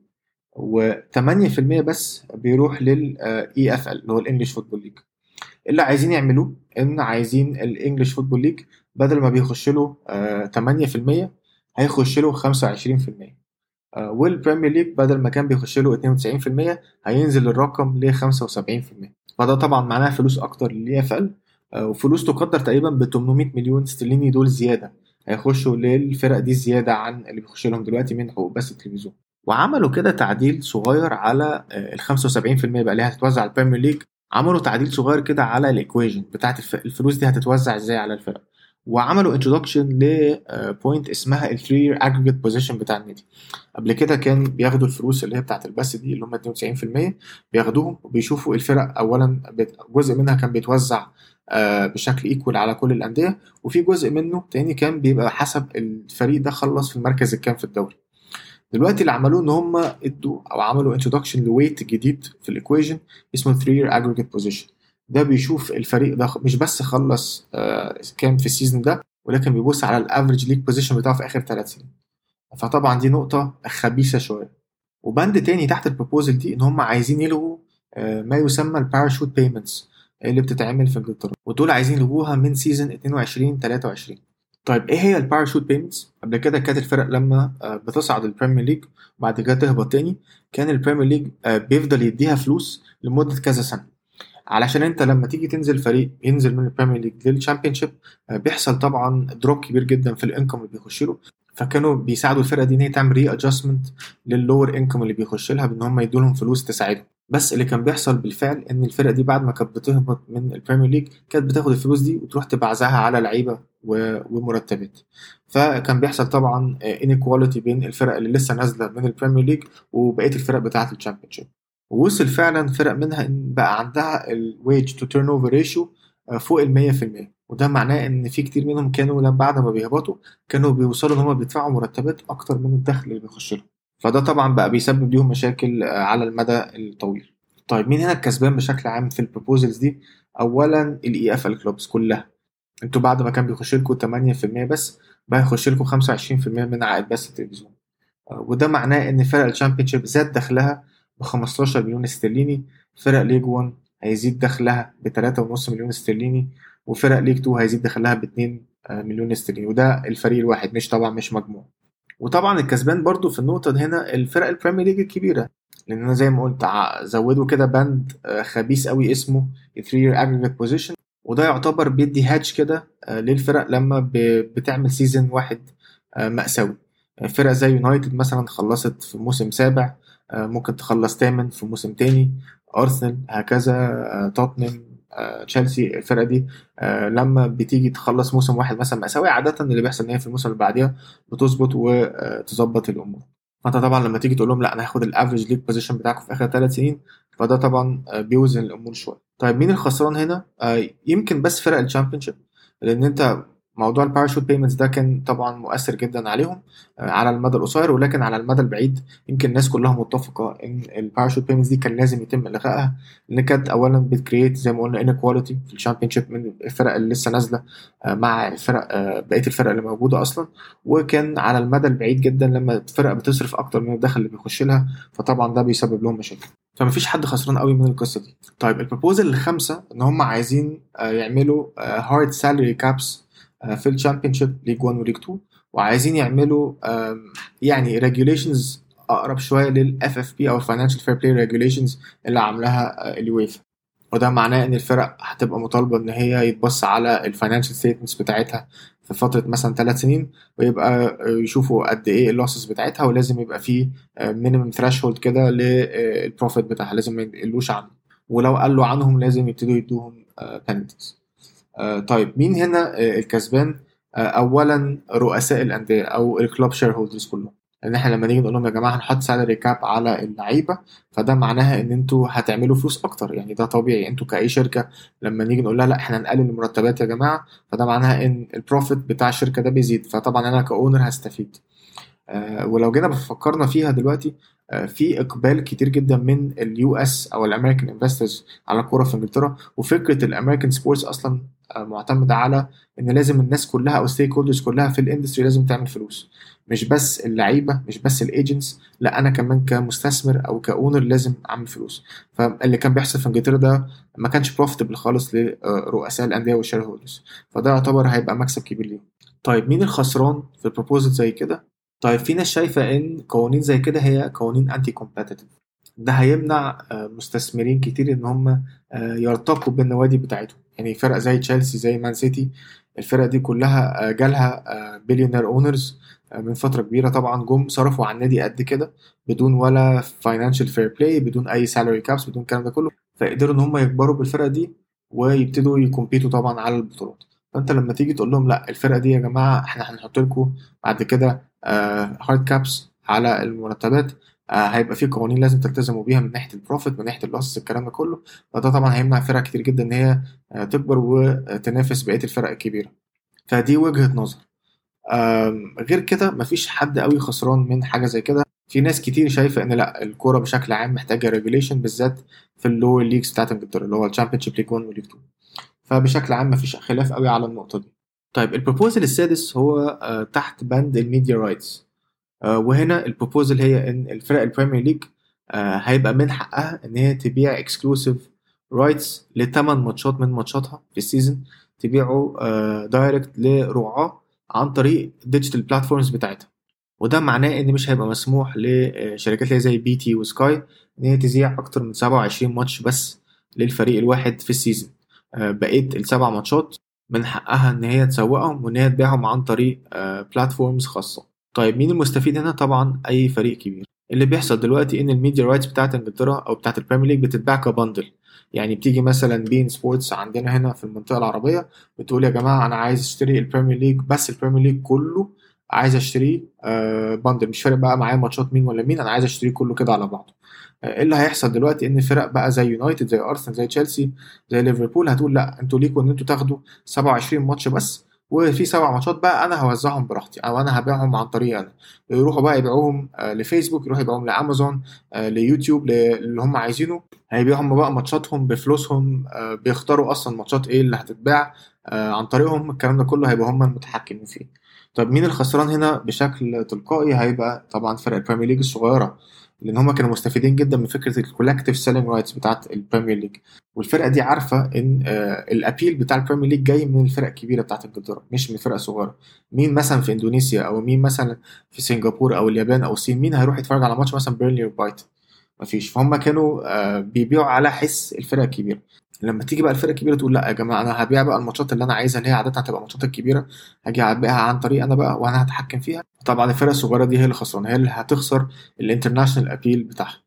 D: و8% بس بيروح للاي اف ال اللي هو الانجليش فوتبول ليج اللي عايزين يعملوه ان عايزين الانجليش فوتبول ليج بدل ما بيخش له آه، 8% هيخش له 25% آه، والبريمير ليج بدل ما كان بيخش له 92% هينزل الرقم ل 75% فده طبعا معناه فلوس اكتر للاي اف ال وفلوس تقدر تقريبا ب 800 مليون استرليني دول زياده هيخشوا للفرق دي زياده عن اللي بيخش لهم دلوقتي من حقوق بث التلفزيون وعملوا كده تعديل صغير على آه، ال 75% بقى اللي هتتوزع على البريمير ليج عملوا تعديل صغير كده على الايكويجن بتاعت الف- الفلوس دي هتتوزع ازاي على الفرق وعملوا انترودكشن لبوينت اسمها ال 3 aggregate بوزيشن بتاع النادي قبل كده كان بياخدوا الفلوس اللي هي بتاعت البث دي اللي هم 92% بياخدوهم وبيشوفوا الفرق اولا بت- جزء منها كان بيتوزع آه، بشكل ايكوال على كل الانديه وفي جزء منه تاني كان بيبقى حسب الفريق ده خلص في المركز الكام في الدوري دلوقتي اللي عملوه ان هم ادوا او عملوا انترودكشن لويت جديد في الايكويشن اسمه 3 year aggregate position ده بيشوف الفريق ده مش بس خلص آه، كام في السيزون ده ولكن بيبص على الافريج ليج بوزيشن بتاعه في اخر ثلاث سنين فطبعا دي نقطة خبيثة شوية وبند تاني تحت البروبوزل دي ان هم عايزين يلغوا آه، ما يسمى الباراشوت بيمنتس اللي بتتعمل في انجلترا ودول عايزين يلغوها من سيزون 22 23 طيب ايه هي الباراشوت بيمنتس قبل كده كانت الفرق لما آه، بتصعد البريمير ليج وبعد كده تهبط تاني كان البريمير ليج آه، بيفضل يديها فلوس لمدة كذا سنة علشان انت لما تيجي تنزل فريق ينزل من البريمير ليج للشامبيونشيب آه، بيحصل طبعا دروب كبير جدا في الانكم اللي بيخش له فكانوا بيساعدوا الفرقه دي ان هي تعمل ري ادجستمنت لللور انكم اللي بيخش لها بان هم يدوا لهم فلوس تساعدهم بس اللي كان بيحصل بالفعل ان الفرق دي بعد ما كانت بتهبط من البريمير ليج كانت بتاخد الفلوس دي وتروح تبعزها على لعيبه و- ومرتبات فكان بيحصل طبعا انيكواليتي بين الفرق اللي لسه نازله من البريمير ليج وبقيه الفرق بتاعه الشامبيونشيب ووصل فعلا فرق منها ان بقى عندها الويج تو تيرن اوفر ريشيو فوق ال 100% وده معناه ان في كتير منهم كانوا لما بعد ما بيهبطوا كانوا بيوصلوا ان هم بيدفعوا مرتبات اكتر من الدخل اللي بيخش لهم فده طبعا بقى بيسبب ليهم مشاكل آه، على المدى الطويل طيب مين هنا الكسبان بشكل عام في البروبوزلز دي اولا الاي اف ال كلوبز كلها انتوا بعد ما كان بيخش لكم 8% بس بقى يخش لكم 25% من عائد بس التلفزيون آه، وده معناه ان فرق الشامبيونشيب زاد دخلها ب 15 مليون استرليني فرق ليج 1 هيزيد دخلها ب 3.5 مليون استرليني وفرق ليج 2 هيزيد دخلها ب 2 آه، مليون استرليني وده الفريق الواحد مش طبعا مش مجموع وطبعا الكسبان برضو في النقطة دي هنا الفرق البريمير ليج الكبيرة لأن أنا زي ما قلت ع- زودوا كده بند آه، خبيث قوي اسمه 3 year aggregate position وده يعتبر بيدي هاتش كده آه، للفرق لما ب- بتعمل سيزون واحد آه، مأساوي آه، فرق زي يونايتد مثلا خلصت في موسم سابع آه، ممكن تخلص تامن في موسم تاني أرسنال هكذا آه، توتنهام آه، تشيلسي الفرقة دي آه، لما بتيجي تخلص موسم واحد مثلا مأساوي عادة اللي بيحصل إن هي في الموسم اللي بعديها بتظبط وتظبط الأمور فأنت طبعا لما تيجي تقول لهم لا أنا هاخد الأفريج ليج بوزيشن بتاعكم في آخر ثلاث سنين فده طبعا آه، بيوزن الأمور شوية طيب مين الخسران هنا؟ آه، يمكن بس فرق الشامبيونشيب لأن أنت موضوع الباراشوت بيمنتس ده كان طبعا مؤثر جدا عليهم آه، على المدى القصير ولكن على المدى البعيد يمكن الناس كلها متفقه ان الباراشوت بيمنتس دي كان لازم يتم الغائها لان كانت اولا بتكريت زي ما قلنا انيكواليتي في الشامبيونشيب من الفرق اللي لسه نازله آه، مع الفرق آه، بقيه الفرق اللي موجوده اصلا وكان على المدى البعيد جدا لما الفرق بتصرف اكتر من الدخل اللي بيخش لها فطبعا ده بيسبب لهم مشاكل فمفيش حد خسران قوي من القصه دي طيب البروبوزل الخامسه ان هم عايزين آه، يعملوا هارد سالري كابس في الشامبيونشيب ليج 1 وليج 2 وعايزين يعملوا آم، يعني ريجوليشنز اقرب شويه للاف اف بي او الفاينانشال فير بلاي ريجوليشنز اللي عاملاها آه، اليويفا وده معناه ان الفرق هتبقى مطالبه ان هي يتبص على الفاينانشال ستيتمنتس بتاعتها في فتره مثلا ثلاث سنين ويبقى يشوفوا قد ايه اللوسز بتاعتها ولازم يبقى فيه مينيمم ثريشولد كده للبروفيت بتاعها لازم ما يقلوش عنه ولو قالوا عنهم لازم يبتدوا يدوهم بنالتيز طيب مين هنا آه، الكسبان آه، اولا رؤساء الانديه او الكلوب شير هولدرز كلهم ان احنا لما نيجي نقول لهم يا جماعه هنحط سالري كاب على اللعيبه فده معناها ان انتوا هتعملوا فلوس اكتر يعني ده طبيعي انتوا كاي شركه لما نيجي نقول لها لا احنا نقلل المرتبات يا جماعه فده معناها ان البروفيت بتاع الشركه ده بيزيد فطبعا انا كاونر هستفيد آه، ولو جينا فكرنا فيها دلوقتي آه، في اقبال كتير جدا من اليو اس او الامريكان انفسترز على الكوره في انجلترا وفكره الامريكان سبورتس اصلا آه، معتمده على ان لازم الناس كلها او ستيك هولدرز كلها في الاندستري لازم تعمل فلوس مش بس اللعيبه مش بس الايجنتس لا انا كمان كمستثمر او كاونر لازم اعمل فلوس فاللي كان بيحصل في انجلترا ده ما كانش بروفيتبل خالص لرؤساء الانديه والشير هولدرز فده يعتبر هيبقى مكسب كبير ليهم طيب مين الخسران في البروبوزل زي كده طيب في ناس شايفة إن قوانين زي كده هي قوانين أنتي كومبetitive ده هيمنع آه، مستثمرين كتير إن هم آه، يرتقوا بالنوادي بتاعتهم يعني فرق زي تشيلسي زي مان سيتي الفرق دي كلها آه، جالها بليونير اونرز من فترة كبيرة طبعا جم صرفوا على النادي قد كده بدون ولا فاينانشال فير بلاي بدون أي سالاري كابس بدون الكلام ده كله فقدروا إن هم يكبروا بالفرقة دي ويبتدوا يكمبيتوا طبعا على البطولات فانت لما تيجي تقول لهم لا الفرقه دي يا جماعه احنا هنحط لكم بعد كده هارد كابس على المرتبات آه، هيبقى في قوانين لازم تلتزموا بيها من ناحيه البروفيت من ناحيه اللوس الكلام ده كله فده طبعا هيمنع فرق كتير جدا ان هي آه، تكبر وتنافس بقيه الفرق الكبيره فدي وجهه نظر آم، غير كده مفيش حد قوي خسران من حاجه زي كده في ناس كتير شايفه ان لا الكوره بشكل عام محتاجه ريجوليشن بالذات في اللور ليجز بتاعت انجلترا اللي هو الشامبيونشيب ليج 1 وليج 2 فبشكل عام مفيش خلاف قوي على النقطه دي طيب البروبوزل السادس هو آه، تحت بند الميديا رايتس وهنا البروبوزل هي ان الفرق البريمير ليج آه، هيبقى من حقها ان هي تبيع اكسكلوسيف رايتس لثمان ماتشات من ماتشاتها في السيزون تبيعه دايركت لرعاة عن طريق الديجيتال بلاتفورمز بتاعتها وده معناه ان مش هيبقى مسموح لشركات اللي هي زي بي تي وسكاي ان هي تذيع اكتر من 27 ماتش بس للفريق الواحد في السيزون آه، بقيه السبع ماتشات من حقها ان هي تسوقهم وان هي تبيعهم عن طريق بلاتفورمز خاصه طيب مين المستفيد هنا طبعا اي فريق كبير اللي بيحصل دلوقتي ان الميديا رايتس بتاعت انجلترا او بتاعت البريمير ليج بتتباع كبندل يعني بتيجي مثلا بين سبورتس عندنا هنا في المنطقه العربيه بتقول يا جماعه انا عايز اشتري البريمير ليج بس البريمير ليج كله عايز اشتريه آه، بندل مش فارق بقى معايا ماتشات مين ولا مين انا عايز اشتريه كله كده على بعضه آه، ايه اللي هيحصل دلوقتي ان فرق بقى زي يونايتد زي ارسنال زي تشيلسي زي ليفربول هتقول لا انتوا ليكوا ان انتوا تاخدوا 27 ماتش بس وفي سبع ماتشات بقى انا هوزعهم براحتي او انا هبيعهم عن طريقي انا يروحوا بقى يبيعوهم آه، لفيسبوك يروحوا يبيعوهم لامازون آه، ليوتيوب ل- اللي هم عايزينه هيبيعوا هم بقى ماتشاتهم بفلوسهم آه، بيختاروا اصلا ماتشات ايه اللي هتتباع آه، عن طريقهم الكلام ده كله هيبقى هم المتحكمين فيه طب مين الخسران هنا بشكل تلقائي هيبقى طبعا فرق البريمير ليج الصغيره لان هم كانوا مستفيدين جدا من فكره الكولكتيف سيلينج رايتس بتاعت البريمير ليج والفرقه دي عارفه ان آه، الابيل بتاع البريمير ليج جاي من الفرق الكبيره بتاعت انجلترا مش من فرق صغيره مين مثلا في اندونيسيا او مين مثلا في سنغافوره او اليابان او الصين مين هيروح يتفرج على ماتش مثلا بيرنلي وبايت مفيش فهم كانوا آه، بيبيعوا على حس الفرق الكبيره لما تيجي بقى الفرق الكبيره تقول لا يا جماعه انا هبيع بقى الماتشات اللي انا عايزها اللي هي عاده هتبقى الماتشات الكبيره هاجي ابيعها عن طريق انا بقى وانا هتحكم فيها طبعا الفرق الصغيره دي هي اللي خسرانه هي اللي هتخسر الانترناشونال ابيل بتاعها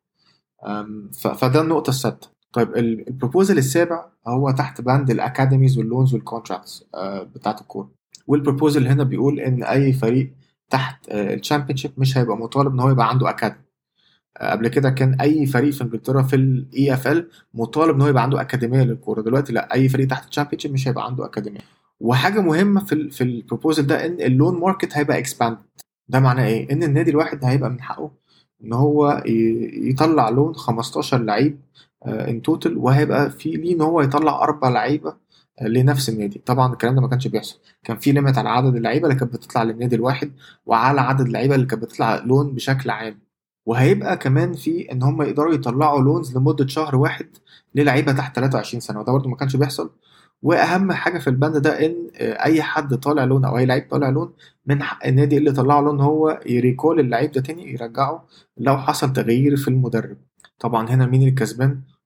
D: أم، ف- فده النقطه السادسه طيب ال- البروبوزل السابع هو تحت بند الاكاديميز واللونز والكونتراكتس بتاعت الكوره والبروبوزل هنا بيقول ان اي فريق تحت الشامبيونشيب مش هيبقى مطالب ان هو يبقى عنده اكاديمي قبل كده كان اي فريق في انجلترا في الاي اف ال مطالب ان هو يبقى عنده اكاديميه للكوره دلوقتي لا اي فريق تحت الشامبيونشيب مش هيبقى عنده اكاديميه وحاجه مهمه في ال في البروبوزل ده ان اللون ماركت هيبقى اكسباند ده معناه ايه ان النادي الواحد هيبقى من حقه ان هو ي- يطلع لون 15 لعيب ان توتال وهيبقى في ليه ان هو يطلع اربع لعيبه آه، لنفس النادي طبعا الكلام ده ما كانش بيحصل كان في ليميت على عدد اللعيبه اللي كانت بتطلع للنادي الواحد وعلى عدد اللعيبه اللي كانت بتطلع لون بشكل عام وهيبقى كمان في ان هم يقدروا يطلعوا لونز لمده شهر واحد للعيبه تحت 23 سنه وده برضه ما كانش بيحصل واهم حاجه في البند ده ان آه، اي حد طالع لون او اي لعيب طالع لون من حق النادي اللي طلعه لون هو يريكول اللعيب ده تاني يرجعه لو حصل تغيير في المدرب طبعا هنا مين الكسبان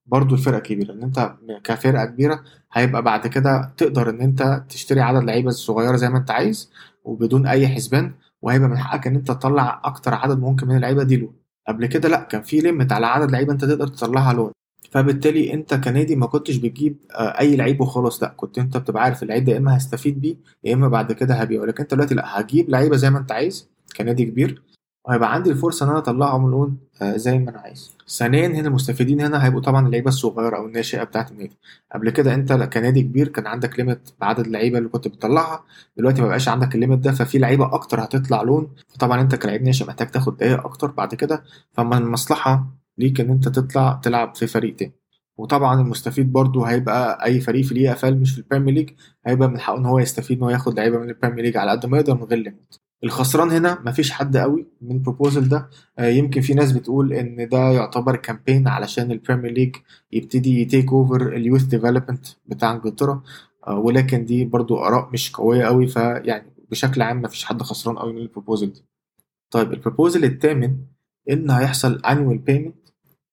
D: برضو الفرقه كبيره ان انت كفرقه كبيره هيبقى بعد كده تقدر ان انت تشتري عدد لعيبه صغيره زي ما انت عايز وبدون اي حسبان وهيبقى من حقك ان انت تطلع اكتر عدد ممكن من اللعيبه دي لون قبل كده لا كان في ليميت على عدد لعيبه انت تقدر تطلعها لون فبالتالي انت كنادي ما كنتش بتجيب آه، اي لعيب وخلاص لا كنت انت بتبقى عارف اللعيب ده يا اما هستفيد بيه يا اما بعد كده هبيعه لكن انت دلوقتي لا هجيب لعيبه زي ما انت عايز كنادي كبير وهيبقى عندي الفرصه ان انا اطلعهم لون آه، زي ما انا عايز ثانيا هنا المستفيدين هنا هيبقوا طبعا اللعيبه الصغيره او الناشئه بتاعه النادي قبل كده انت كنادي كبير كان عندك ليميت بعدد اللعيبه اللي كنت بتطلعها دلوقتي ما بقاش عندك الليميت ده ففي لعيبه اكتر هتطلع لون فطبعا انت كلاعب ناشئ محتاج تاخد دقايق اكتر بعد كده فمن المصلحه ليك ان انت تطلع تلعب في فريق تاني وطبعا المستفيد برضو هيبقى اي فريق في الاي اف ال مش في البريمير ليج هيبقى من حقه ان هو يستفيد ان هو ياخد لعيبه من البريمير ليج على قد ما يقدر من غير ليميت الخسران هنا مفيش حد قوي من البروبوزل ده آه، يمكن في ناس بتقول ان ده يعتبر كامبين علشان البريمير ليج يبتدي يتيك اوفر اليوث ديفلوبمنت بتاع انجلترا آه، ولكن دي برضو اراء مش قويه قوي فيعني بشكل عام مفيش حد خسران قوي من البروبوزل دي طيب البروبوزل الثامن ان هيحصل annual payment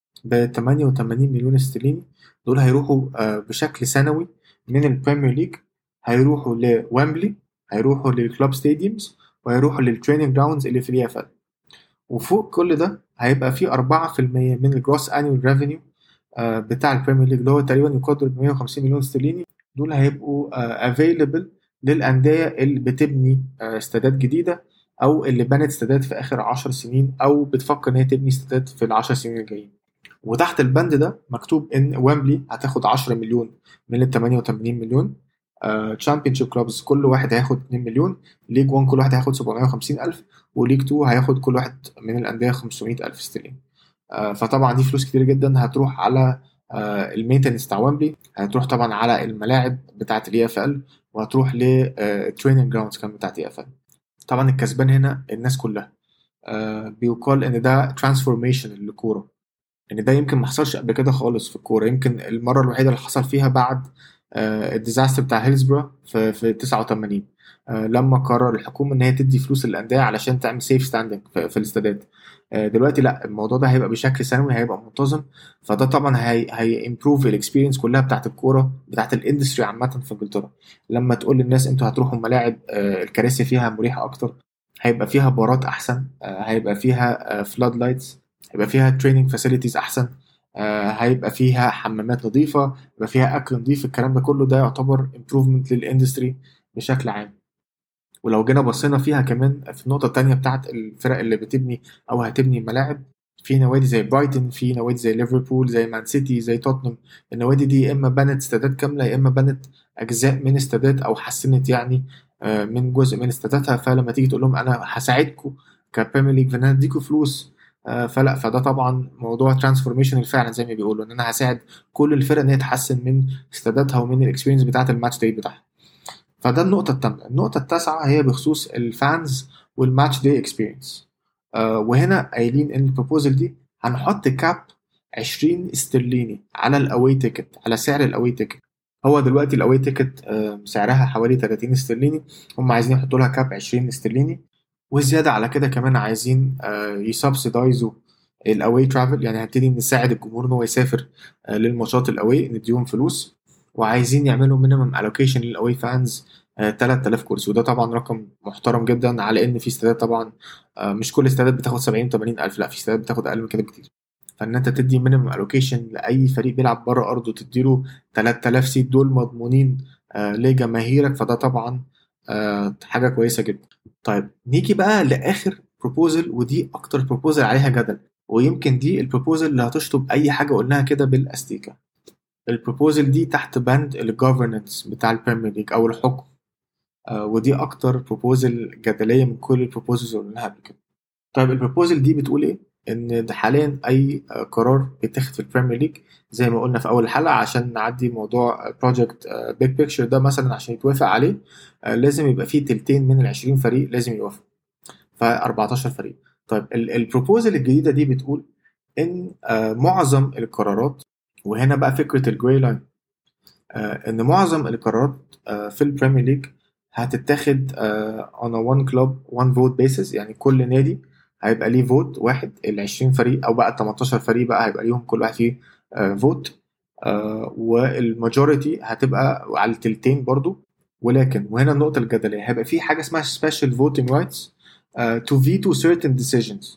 D: ب 88 مليون استرليني دول هيروحوا آه، بشكل سنوي من البريمير ليج هيروحوا لويمبلي هيروحوا للكلوب ستاديومز وهيروحوا للتريننج جراوندز اللي في الاي اف ال وفوق كل ده هيبقى في 4% من الجروس انيوال ريفينيو بتاع البريمير ليج اللي هو تقريبا يقدر ب 150 مليون استرليني دول هيبقوا افيلبل للانديه اللي بتبني آه، استادات جديده او اللي بنت استادات في اخر 10 سنين او بتفكر ان هي تبني استادات في ال 10 سنين الجايين وتحت البند ده مكتوب ان ويمبلي هتاخد 10 مليون من ال 88 مليون تشامبيون شيب كلوبز كل واحد هياخد 2 مليون ليج 1 كل واحد هياخد 750 الف وليج 2 هياخد كل واحد من الانديه 500 الف استرليني آه، فطبعا دي فلوس كتير جدا هتروح على المينتنس بتاع ويمبلي هتروح طبعا على الملاعب بتاعه الاي اف ال وهتروح للتريننج جراوندز كمان بتاعه الاي اف ال طبعا الكسبان هنا الناس كلها آه، بيقال ان ده ترانسفورميشن للكوره ان ده يمكن ما حصلش قبل كده خالص في الكوره يمكن المره الوحيده اللي حصل فيها بعد آه، الديزاستر بتاع هيلزبرا في, في 89 آه، لما قرر الحكومه ان هي تدي فلوس للانديه علشان تعمل سيف ستاندنج في, في الاستادات آه، دلوقتي لا الموضوع ده هيبقى بشكل سنوي هيبقى منتظم فده طبعا هي هي امبروف الاكسبيرينس كلها بتاعت الكوره بتاعت الاندستري عامه في انجلترا لما تقول للناس انتوا هتروحوا ملاعب آه، الكراسي فيها مريحه اكتر هيبقى فيها بارات احسن آه، هيبقى فيها فلاد لايتس هيبقى فيها تريننج فاسيلتيز احسن آه، هيبقى فيها حمامات نظيفه يبقى فيها اكل نظيف الكلام ده كله ده يعتبر امبروفمنت للاندستري بشكل عام ولو جينا بصينا فيها كمان في النقطه التانية بتاعت الفرق اللي بتبني او هتبني ملاعب في نوادي زي برايتون في نوادي زي ليفربول زي مان سيتي زي توتنهام النوادي دي يا اما بنت استادات كامله يا اما بنت اجزاء من استادات او حسنت يعني آه، من جزء من استاداتها فلما تيجي تقول لهم انا هساعدكم كبريمير ليج فانا هديكم فلوس آه، فلا فده طبعا موضوع ترانسفورميشن فعلا زي ما بيقولوا ان انا هساعد كل الفرق ان هي تحسن من استاداتها ومن الاكسبيرينس بتاعت الماتش داي بتاعها فده النقطة الثامنة النقطة التاسعة هي بخصوص الفانز والماتش داي اكسبيرينس وهنا قايلين ان البروبوزل دي هنحط كاب 20 استرليني على الاواي تيكت على سعر الاواي تيكت هو دلوقتي الاواي تيكت آه، سعرها حوالي 30 استرليني هم عايزين يحطوا لها كاب 20 استرليني وزيادة على كده كمان عايزين يسبسيدايزوا الاواي ترافل يعني هنبتدي نساعد الجمهور ان هو يسافر آه، للماتشات الاواي نديهم فلوس وعايزين يعملوا مينيمم الوكيشن للاواي فانز 3000 كرسي وده طبعا رقم محترم جدا على ان في استادات طبعا آه، مش كل الاستادات بتاخد 70 80 الف لا في استادات بتاخد اقل من كده بكتير فان انت تدي مينيمم الوكيشن لاي فريق بيلعب بره ارضه تديله 3000 سيت دول مضمونين آه، لجماهيرك فده طبعا آه، حاجه كويسه جدا طيب نيجي بقى لاخر بروبوزل ودي اكتر بروبوزل عليها جدل ويمكن دي البروبوزل اللي هتشطب اي حاجه قلناها كده بالاستيكه البروبوزل دي تحت بند الجوفرننس بتاع البريمير ليج او الحكم آه، ودي اكتر بروبوزل جدليه من كل البروبوزلز اللي قلناها قبل كده طيب البروبوزل دي بتقول ايه ان ده حاليا اي آه، قرار بيتاخد في البريمير ليج زي ما قلنا في اول الحلقه عشان نعدي موضوع بروجكت بيج بيكتشر ده مثلا عشان يتوافق عليه آه، لازم يبقى فيه تلتين من ال 20 فريق لازم يوافقوا ف 14 فريق طيب البروبوزل الجديده دي بتقول ان آه، معظم القرارات وهنا بقى فكره الجراي لاين ان معظم القرارات آه، في البريمير ليج هتتاخد on a one club one vote basis يعني كل نادي هيبقى ليه فوت واحد ال 20 فريق او بقى 18 فريق بقى هيبقى ليهم كل واحد فيه فوت آه والماجوريتي هتبقى على التلتين برضو ولكن وهنا النقطة الجدلية هيبقى في حاجة اسمها special voting rights uh, to veto certain decisions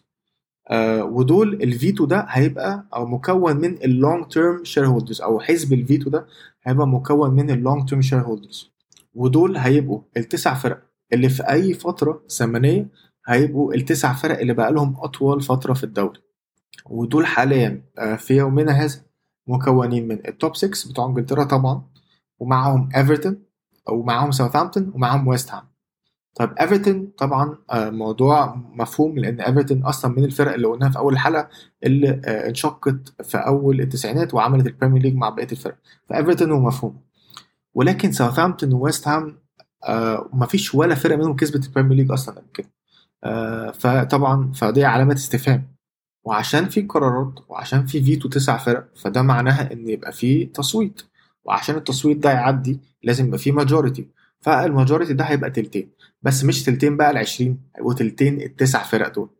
D: uh, ودول الفيتو ده هيبقى او مكون من اللونج تيرم شير هولدرز او حزب الفيتو ده هيبقى مكون من اللونج تيرم شير هولدرز ودول هيبقوا التسع فرق اللي في اي فترة زمنية هيبقوا التسع فرق اللي بقى لهم اطول فترة في الدوري ودول حاليا uh, في يومنا هذا مكونين من التوب 6 بتوع انجلترا طبعا ومعاهم ايفرتون ومعاهم ساوثهامبتون ومعاهم ويست هام طيب ايفرتون طبعا آه، موضوع مفهوم لان ايفرتون اصلا من الفرق اللي قلناها في اول الحلقه اللي آه، انشقت في اول التسعينات وعملت البريمير ليج مع بقيه الفرق فايفرتون هو مفهوم ولكن ساوثهامبتون وويست هام آه، مفيش ولا فرقه منهم كسبت البريمير ليج اصلا قبل كده آه، فطبعا فدي علامه استفهام وعشان في قرارات وعشان في فيتو تسع فرق فده معناها ان يبقى في تصويت وعشان التصويت ده يعدي لازم يبقى في ماجوريتي فالماجوريتي ده هيبقى تلتين بس مش تلتين بقى ال 20 هيبقوا تلتين التسع فرق دول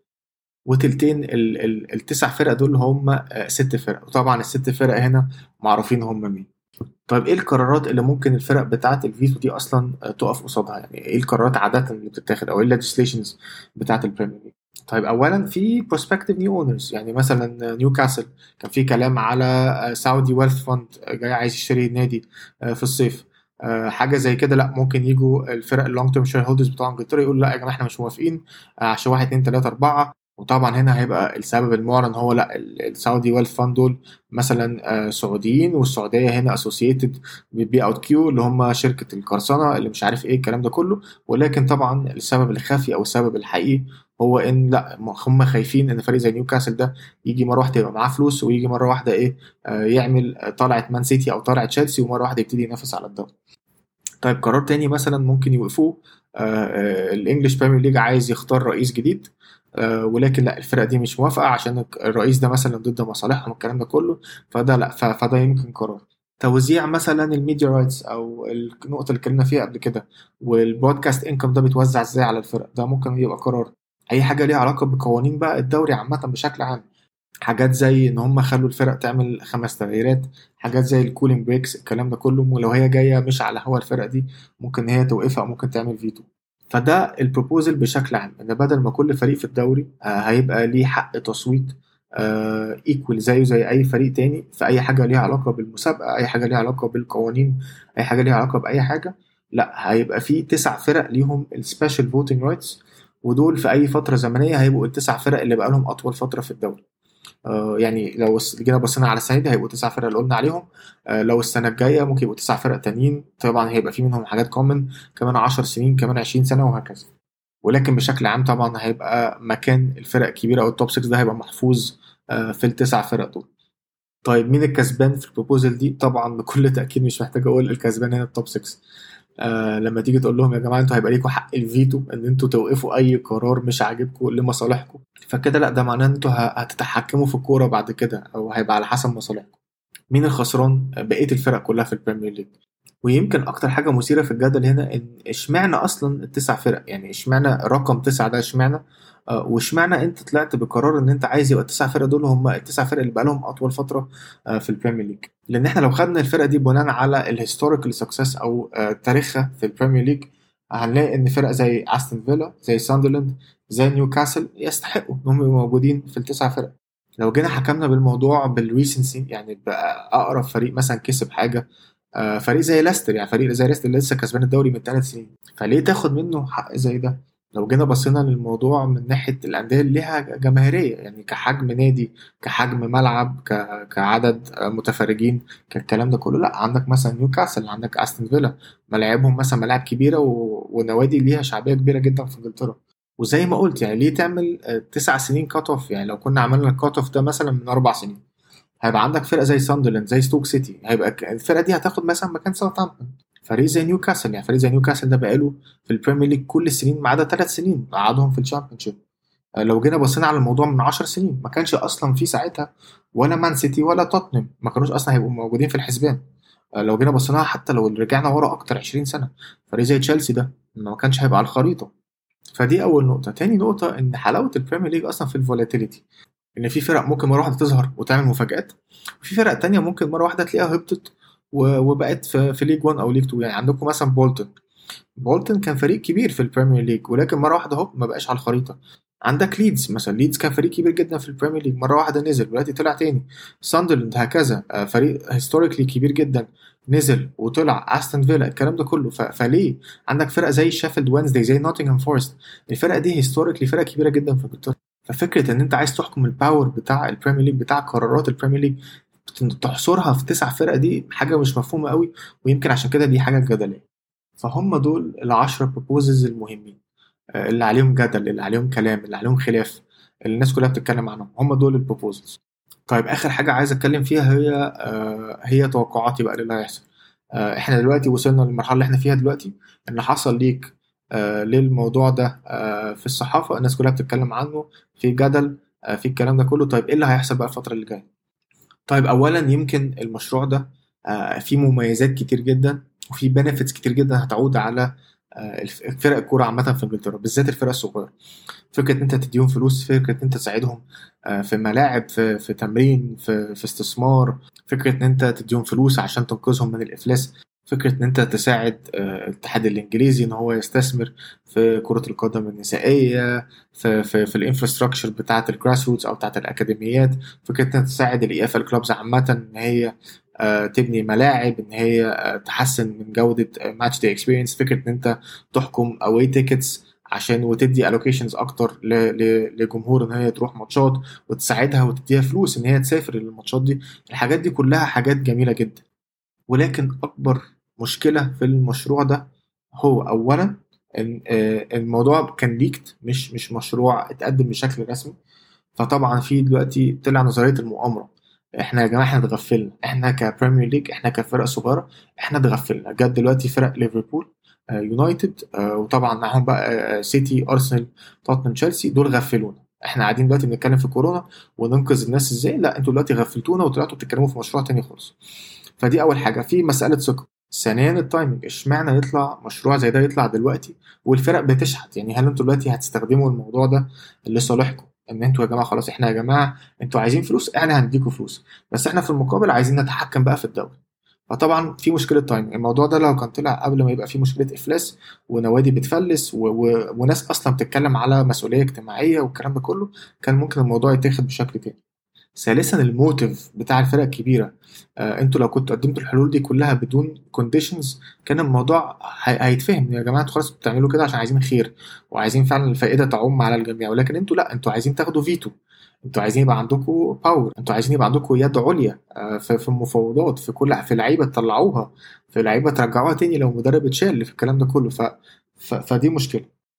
D: وتلتين ال ال التسع فرق دول هم آه، ست فرق وطبعا الست فرق هنا معروفين هم مين طيب ايه القرارات اللي ممكن الفرق بتاعه الفيتو دي اصلا آه، تقف قصادها يعني ايه القرارات عاده اللي بتتاخد او ايه الليجيسليشنز بتاعه البريمير ليج طيب اولا في بروسبكتيف نيو اونرز يعني مثلا نيوكاسل كان في كلام على سعودي ويلث فند جاي عايز يشتري نادي آه، في الصيف آه، حاجه زي كده لا ممكن يجوا الفرق اللونج تيرم شير هولدرز بتوع انجلترا يقولوا لا يا جماعه احنا مش موافقين آه، عشان واحد اتنين تلاته اربعه وطبعا هنا هيبقى السبب المعلن هو لا ال- السعودي ويلث فاند دول مثلا آه، سعوديين والسعوديه هنا اسوسييتد ببي اوت كيو اللي هم شركه القرصنه اللي مش عارف ايه الكلام ده كله ولكن طبعا السبب الخفي او السبب الحقيقي هو ان لا هم خايفين ان فريق زي نيوكاسل ده يجي مره واحده يبقى معاه فلوس ويجي مره واحده ايه آه، يعمل آه، طلعه مان سيتي او طلعه تشيلسي ومره واحده يبتدي ينافس على الدوري طيب قرار تاني مثلا ممكن يوقفوه الانجليش بريمير ليج عايز يختار رئيس جديد آه، ولكن لا الفرق دي مش موافقه عشان الرئيس ده مثلا ضد مصالحهم والكلام ده كله فده لا ف- فده يمكن قرار توزيع مثلا الميديا رايتس او النقطه اللي اتكلمنا فيها قبل كده والبودكاست انكم ده بيتوزع ازاي على الفرق ده ممكن يبقى قرار اي حاجه ليها علاقه بقوانين بقى الدوري عامه بشكل عام حاجات زي ان هم خلوا الفرق تعمل خمس تغييرات حاجات زي الكولينج بريكس الكلام ده كله ولو هي جايه مش على هوا الفرق دي ممكن هي توقفها او ممكن تعمل فيتو فده البروبوزل بشكل عام ان بدل ما كل فريق في الدوري آه، هيبقى ليه حق تصويت ايكوال زيه زي اي فريق تاني في اي حاجه ليها علاقه بالمسابقه اي حاجه ليها علاقه بالقوانين اي حاجه ليها علاقه باي حاجه لا هيبقى في تسع فرق ليهم السبيشال فوتنج رايتس ودول في اي فتره زمنيه هيبقوا التسع فرق اللي بقى لهم اطول فتره في الدوري آه، يعني لو س- جينا بصينا على السنه دي هيبقوا تسع فرق اللي قلنا عليهم آه، لو السنه الجايه ممكن يبقوا تسع فرق تانيين طبعا هيبقى في منهم حاجات كومن كمان 10 سنين كمان 20 سنه وهكذا ولكن بشكل عام طبعا هيبقى مكان الفرق الكبيره او التوب 6 ده هيبقى محفوظ آه، في التسع فرق دول طيب مين الكسبان في البروبوزل دي طبعا بكل تاكيد مش محتاج اقول الكسبان هنا التوب 6 آه لما تيجي تقول لهم يا جماعه انتوا هيبقى ليكم حق الفيتو ان انتوا توقفوا اي قرار مش عاجبكم لمصالحكم فكده لا ده معناه ان انتوا ه- هتتحكموا في الكوره بعد كده او هيبقى على حسب مصالحكم مين الخسران بقيه الفرق كلها في البريمير ليج ويمكن اكتر حاجه مثيره في الجدل هنا ان اشمعنى اصلا التسع فرق يعني اشمعنى رقم تسعة ده اشمعنى آه، واشمعنى انت طلعت بقرار ان انت عايز يبقى التسع فرق دول هم التسع فرق اللي بقى لهم اطول فتره آه، في البريمير ليج لان احنا لو خدنا الفرق دي بناء على الهيستوريكال سكسس او آه، تاريخها في البريمير ليج هنلاقي ان فرق زي استون فيلا زي ساندرلاند زي نيوكاسل يستحقوا انهم يبقوا موجودين في التسع فرق لو جينا حكمنا بالموضوع بالريسنسي يعني بقى اقرب فريق مثلا كسب حاجه آه، فريق زي ليستر يعني فريق زي ليستر لسه كسبان الدوري من ثلاث سنين فليه تاخد منه حق زي ده لو جينا بصينا للموضوع من ناحيه الانديه اللي ليها جماهيريه يعني كحجم نادي كحجم ملعب ك... كعدد آه، متفرجين كالكلام ده كله لا عندك مثلا نيوكاسل عندك استون فيلا ملاعبهم مثلا ملاعب كبيره و... ونوادي ليها شعبيه كبيره جدا في انجلترا وزي ما قلت يعني ليه تعمل آه، تسع سنين كات اوف يعني لو كنا عملنا الكات اوف ده مثلا من اربع سنين هيبقى عندك فرقه زي ساندرلاند زي ستوك سيتي هيبقى ك- الفرقه دي هتاخد مثلا مكان ساوثهامبتون فريق زي نيوكاسل يعني فريق زي نيوكاسل ده بقاله في البريمير ليج كل السنين ما عدا ثلاث سنين قعدهم في الشامبيونشيب آه، لو جينا بصينا على الموضوع من 10 سنين ما كانش اصلا في ساعتها ولا مان سيتي ولا توتنهام ما كانوش اصلا هيبقوا موجودين في الحسبان آه، لو جينا بصينا حتى لو رجعنا ورا اكتر 20 سنه فريق زي تشيلسي ده ما كانش هيبقى على الخريطه فدي اول نقطه تاني نقطه ان حلاوه البريمير ليج اصلا في الفولاتيليتي ان في فرق ممكن مره واحده تظهر وتعمل مفاجات وفي فرق تانية ممكن مره واحده تلاقيها هبطت و- وبقت في, في ليج 1 او ليج 2 يعني عندكم مثلا بولتون بولتون كان فريق كبير في البريمير ليج ولكن مره واحده هوب ما بقاش على الخريطه عندك ليدز مثلا ليدز كان فريق كبير جدا في البريمير ليج مره واحده نزل دلوقتي طلع تاني ساندرلاند هكذا آه، فريق هيستوريكلي كبير جدا نزل وطلع استون فيلا الكلام ده كله ف... فليه عندك فرق زي شيفيلد وينزداي زي نوتنغهام فورست الفرق دي هيستوريكلي فرق كبيره جدا في انجلترا ففكره ان انت عايز تحكم الباور بتاع البريمير ليج بتاع قرارات البريمير ليج تحصرها في تسع فرق دي حاجه مش مفهومه قوي ويمكن عشان كده دي حاجه جدليه فهم دول العشرة بروبوزلز المهمين آه، اللي عليهم جدل اللي عليهم كلام اللي عليهم خلاف اللي الناس كلها بتتكلم عنهم هم دول البروبوزلز طيب اخر حاجه عايز اتكلم فيها هي آه، هي توقعاتي بقى للي هيحصل آه، احنا دلوقتي وصلنا للمرحله اللي احنا فيها دلوقتي ان حصل ليك آه، للموضوع ده آه، في الصحافه الناس كلها بتتكلم عنه في جدل آه، في الكلام ده كله طيب ايه اللي هيحصل بقى الفتره اللي جايه طيب اولا يمكن المشروع ده آه، فيه مميزات كتير جدا وفي بنفيتس كتير جدا هتعود على آه، الف- فرق الكوره عامه في انجلترا بالذات الفرق الصغيره فكره ان انت تديهم فلوس فكره ان انت تساعدهم آه، في ملاعب في, في تمرين في, في استثمار فكره ان انت تديهم فلوس عشان تنقذهم من الافلاس فكره ان انت تساعد آه، الاتحاد الانجليزي ان هو يستثمر في كره القدم النسائيه في في, في الانفراستراكشر بتاعه الجراس روتس او بتاعه الاكاديميات فكره ان انت تساعد الاي اف الكلوبز عامه ان هي آه، تبني ملاعب ان هي آه، تحسن من جوده ماتش داي اكسبيرينس فكره ان انت تحكم اواي تيكتس عشان وتدي الوكيشنز اكتر ل- ل- لجمهور ان هي تروح ماتشات وتساعدها وتديها فلوس ان هي تسافر للماتشات دي الحاجات دي كلها حاجات جميله جدا ولكن اكبر مشكله في المشروع ده هو اولا ان آه، الموضوع كان ليكت مش مش مشروع اتقدم بشكل رسمي فطبعا في دلوقتي طلع نظريه المؤامره احنا يا جماعه احنا اتغفلنا احنا كبريمير ليج احنا كفرق صغيره احنا اتغفلنا جت دلوقتي فرق ليفربول آه، يونايتد آه، وطبعا معاهم بقى آه، سيتي ارسنال توتنهام تشيلسي دول غفلونا احنا قاعدين دلوقتي بنتكلم في كورونا وننقذ الناس ازاي لا انتوا دلوقتي غفلتونا وطلعتوا بتتكلموا في مشروع تاني خالص فدي اول حاجه في مساله ثقه ثانيا التايمنج اشمعنى يطلع مشروع زي ده يطلع دلوقتي والفرق بتشحت يعني هل انتوا دلوقتي هتستخدموا الموضوع ده لصالحكم ان انتوا يا جماعه خلاص احنا يا جماعه انتوا عايزين فلوس احنا هنديكم فلوس بس احنا في المقابل عايزين نتحكم بقى في الدوري فطبعا في مشكله تايمنج الموضوع ده لو كان طلع قبل ما يبقى في مشكله افلاس ونوادي بتفلس و... و... وناس اصلا بتتكلم على مسؤوليه اجتماعيه والكلام ده كله كان ممكن الموضوع يتاخد بشكل تاني ثالثا الموتيف بتاع الفرق الكبيره آه انتوا لو كنتوا قدمتوا الحلول دي كلها بدون كونديشنز كان الموضوع هي... هيتفهم يا جماعه انتوا خلاص بتعملوا كده عشان عايزين خير وعايزين فعلا الفائده تعم على الجميع ولكن انتوا لا انتوا عايزين تاخدوا فيتو انتوا عايزين يبقى عندكم باور انتوا عايزين يبقى عندكم يد عليا آه، في في المفاوضات في كل في لعيبه تطلعوها في لعيبه ترجعوها تاني لو مدرب اتشال في الكلام ده كله ف... ف... فدي مشكله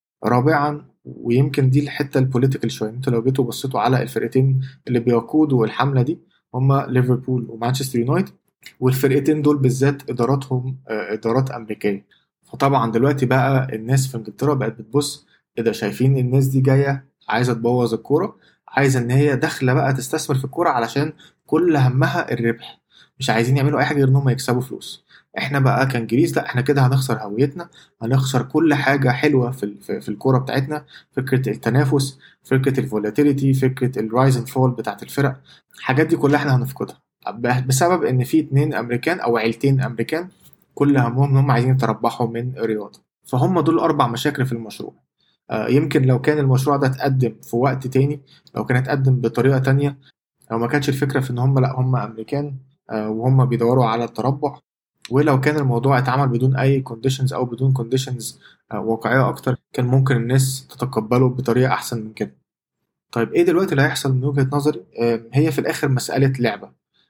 D: رابعا ويمكن دي الحته البوليتيكال شويه انتوا لو جيتوا بصيتوا على الفرقتين اللي بيقودوا الحمله دي هما ليفربول ومانشستر يونايتد والفرقتين دول بالذات اداراتهم آه، ادارات امريكيه فطبعا دلوقتي بقى الناس في انجلترا بقت بتبص ايه ده شايفين الناس دي جايه عايزه تبوظ الكوره عايزه ان هي داخله بقى تستثمر في الكوره علشان كل همها الربح مش عايزين يعملوا اي حاجه غير ان هم يكسبوا فلوس احنا بقى كانجليز لا احنا كده هنخسر هويتنا هنخسر كل حاجه حلوه في ال- في في الكوره بتاعتنا فكره التنافس فكره الفولاتيليتي فكره الرايز اند فول بتاعت الفرق الحاجات دي كلها احنا هنفقدها ب- بسبب ان في اتنين امريكان او عيلتين امريكان كل همهم ان هم عايزين يتربحوا من الرياضه فهم دول اربع مشاكل في المشروع آه، يمكن لو كان المشروع ده اتقدم في وقت تاني لو كان اتقدم بطريقه تانية لو ما كانتش الفكره في ان هم لا هم امريكان آه، وهم بيدوروا على التربح ولو كان الموضوع اتعمل بدون اي كونديشنز او بدون كونديشنز واقعيه اكتر كان ممكن الناس تتقبله بطريقه احسن من كده طيب ايه دلوقتي اللي هيحصل من وجهه نظري آم، هي في الاخر مساله لعبه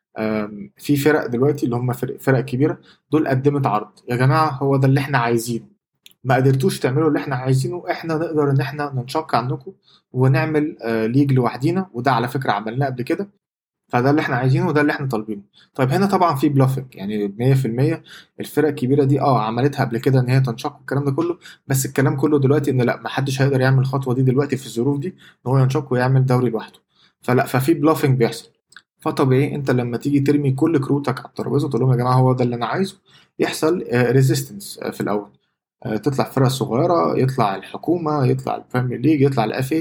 D: آم، في فرق دلوقتي اللي هم فرق, فرق كبيره دول قدمت عرض يا جماعه هو ده اللي احنا عايزينه ما قدرتوش تعملوا اللي احنا عايزينه احنا نقدر ان احنا ننشق عنكم ونعمل آه، ليج لوحدينا وده على فكره عملناه قبل كده فده اللي احنا عايزينه وده اللي احنا طالبينه طيب هنا طبعا في بلافنج يعني 100% الفرق الكبيره دي اه عملتها قبل كده ان هي تنشق والكلام ده كله بس الكلام كله دلوقتي ان لا ما حدش هيقدر يعمل الخطوه دي دلوقتي في الظروف دي ان هو ينشق ويعمل دوري لوحده فلا ففي بلافنج بيحصل فطبيعي انت لما تيجي ترمي كل كروتك على الترابيزه تقول لهم يا جماعه هو ده اللي انا عايزه يحصل ريزيستنس في الاول آه، تطلع فرق صغيره يطلع الحكومه يطلع البريمير ليج يطلع الاف اي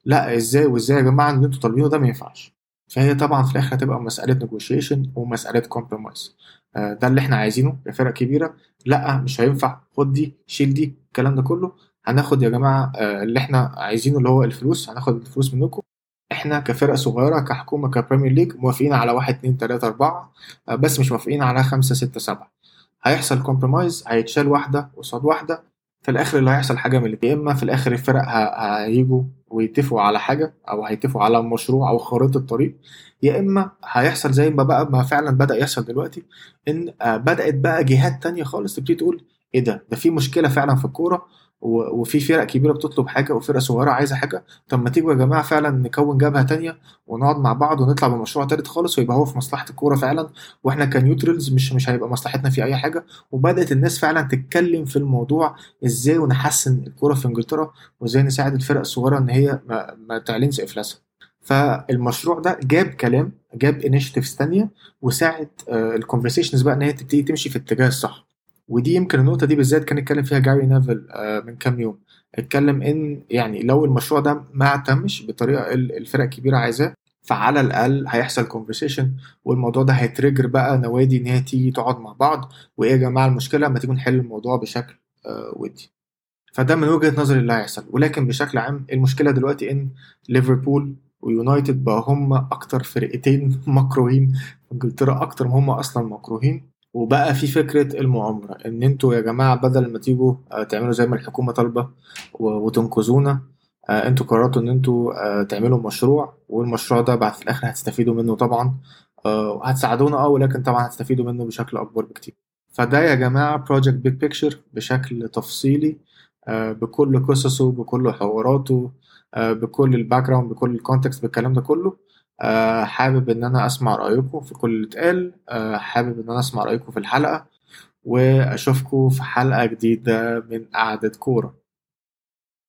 D: لا ازاي وازاي يا جماعه اللي انتوا طالبينه ده ما ينفعش فهي طبعا في الاخر هتبقى مساله نيجوشيشن ومساله كومبرومايز ده اللي احنا عايزينه كفرق كبيره لا مش هينفع خد دي شيل دي الكلام ده كله هناخد يا جماعه آه، اللي احنا عايزينه اللي هو الفلوس هناخد الفلوس منكم احنا كفرقه صغيره كحكومه كبريمير ليج موافقين على واحد اتنين تلاته اربعه آه، بس مش موافقين على خمسه سته سبعه هيحصل كومبرومايز هيتشال واحده قصاد واحده في الاخر اللي هيحصل حاجه من الاتنين يا اما في الاخر الفرق ه- هيجوا ويتفقوا على حاجه او هيتفقوا على مشروع او خريطه طريق يا اما هيحصل زي ما بقى ما فعلا بدا يحصل دلوقتي ان آه، بدات بقى جهات تانية خالص تبتدي تقول ايه ده ده في مشكله فعلا في الكوره و- وفي فرق كبيره بتطلب حاجه وفرقه صغيره عايزه حاجه طب ما تيجوا يا جماعه فعلا نكون جبهه تانية ونقعد مع بعض ونطلع بمشروع تالت خالص ويبقى هو في مصلحه الكوره فعلا واحنا كنيوترالز مش مش هيبقى مصلحتنا في اي حاجه وبدات الناس فعلا تتكلم في الموضوع ازاي ونحسن الكوره في انجلترا وازاي نساعد الفرق الصغيره ان هي ما, ما تعلنش افلاسها فالمشروع ده جاب كلام جاب انيشيتيفز تانية وساعد الكونفرسيشنز بقى ان هي تبتدي تمشي في الاتجاه الصح ودي يمكن النقطه دي بالذات كان اتكلم فيها جاري نيفل آه، من كام يوم اتكلم ان يعني لو المشروع ده ما تمش بطريقه ال- الفرق الكبيره عايزاه فعلى الاقل هيحصل كونفرسيشن والموضوع ده هيتريجر بقى نوادي ان هي تيجي تقعد مع بعض وايه يا جماعه المشكله ما تيجوا نحل الموضوع بشكل آه، ودي فده من وجهه نظري اللي هيحصل ولكن بشكل عام المشكله دلوقتي ان ليفربول ويونايتد بقى هم اكتر فرقتين مكروهين في انجلترا اكتر ما هم اصلا مكروهين وبقى في فكره المؤامره ان انتوا يا جماعه بدل ما تيجوا آه، تعملوا زي ما الحكومه طالبه و- وتنقذونا آه، انتوا قررتوا ان انتوا آه، تعملوا مشروع والمشروع ده بعد في الاخر هتستفيدوا منه طبعا آه، هتساعدونا اه ولكن طبعا هتستفيدوا منه بشكل اكبر بكتير فده يا جماعه بروجكت بيج بيكتشر بشكل تفصيلي آه، بكل قصصه بكل حواراته آه، بكل الباك جراوند بكل الكونتكست بالكلام ده كله آه، حابب ان انا اسمع رايكم في كل اللي اتقال آه، حابب ان انا اسمع رايكم في الحلقه واشوفكم في حلقه جديده من قعده كوره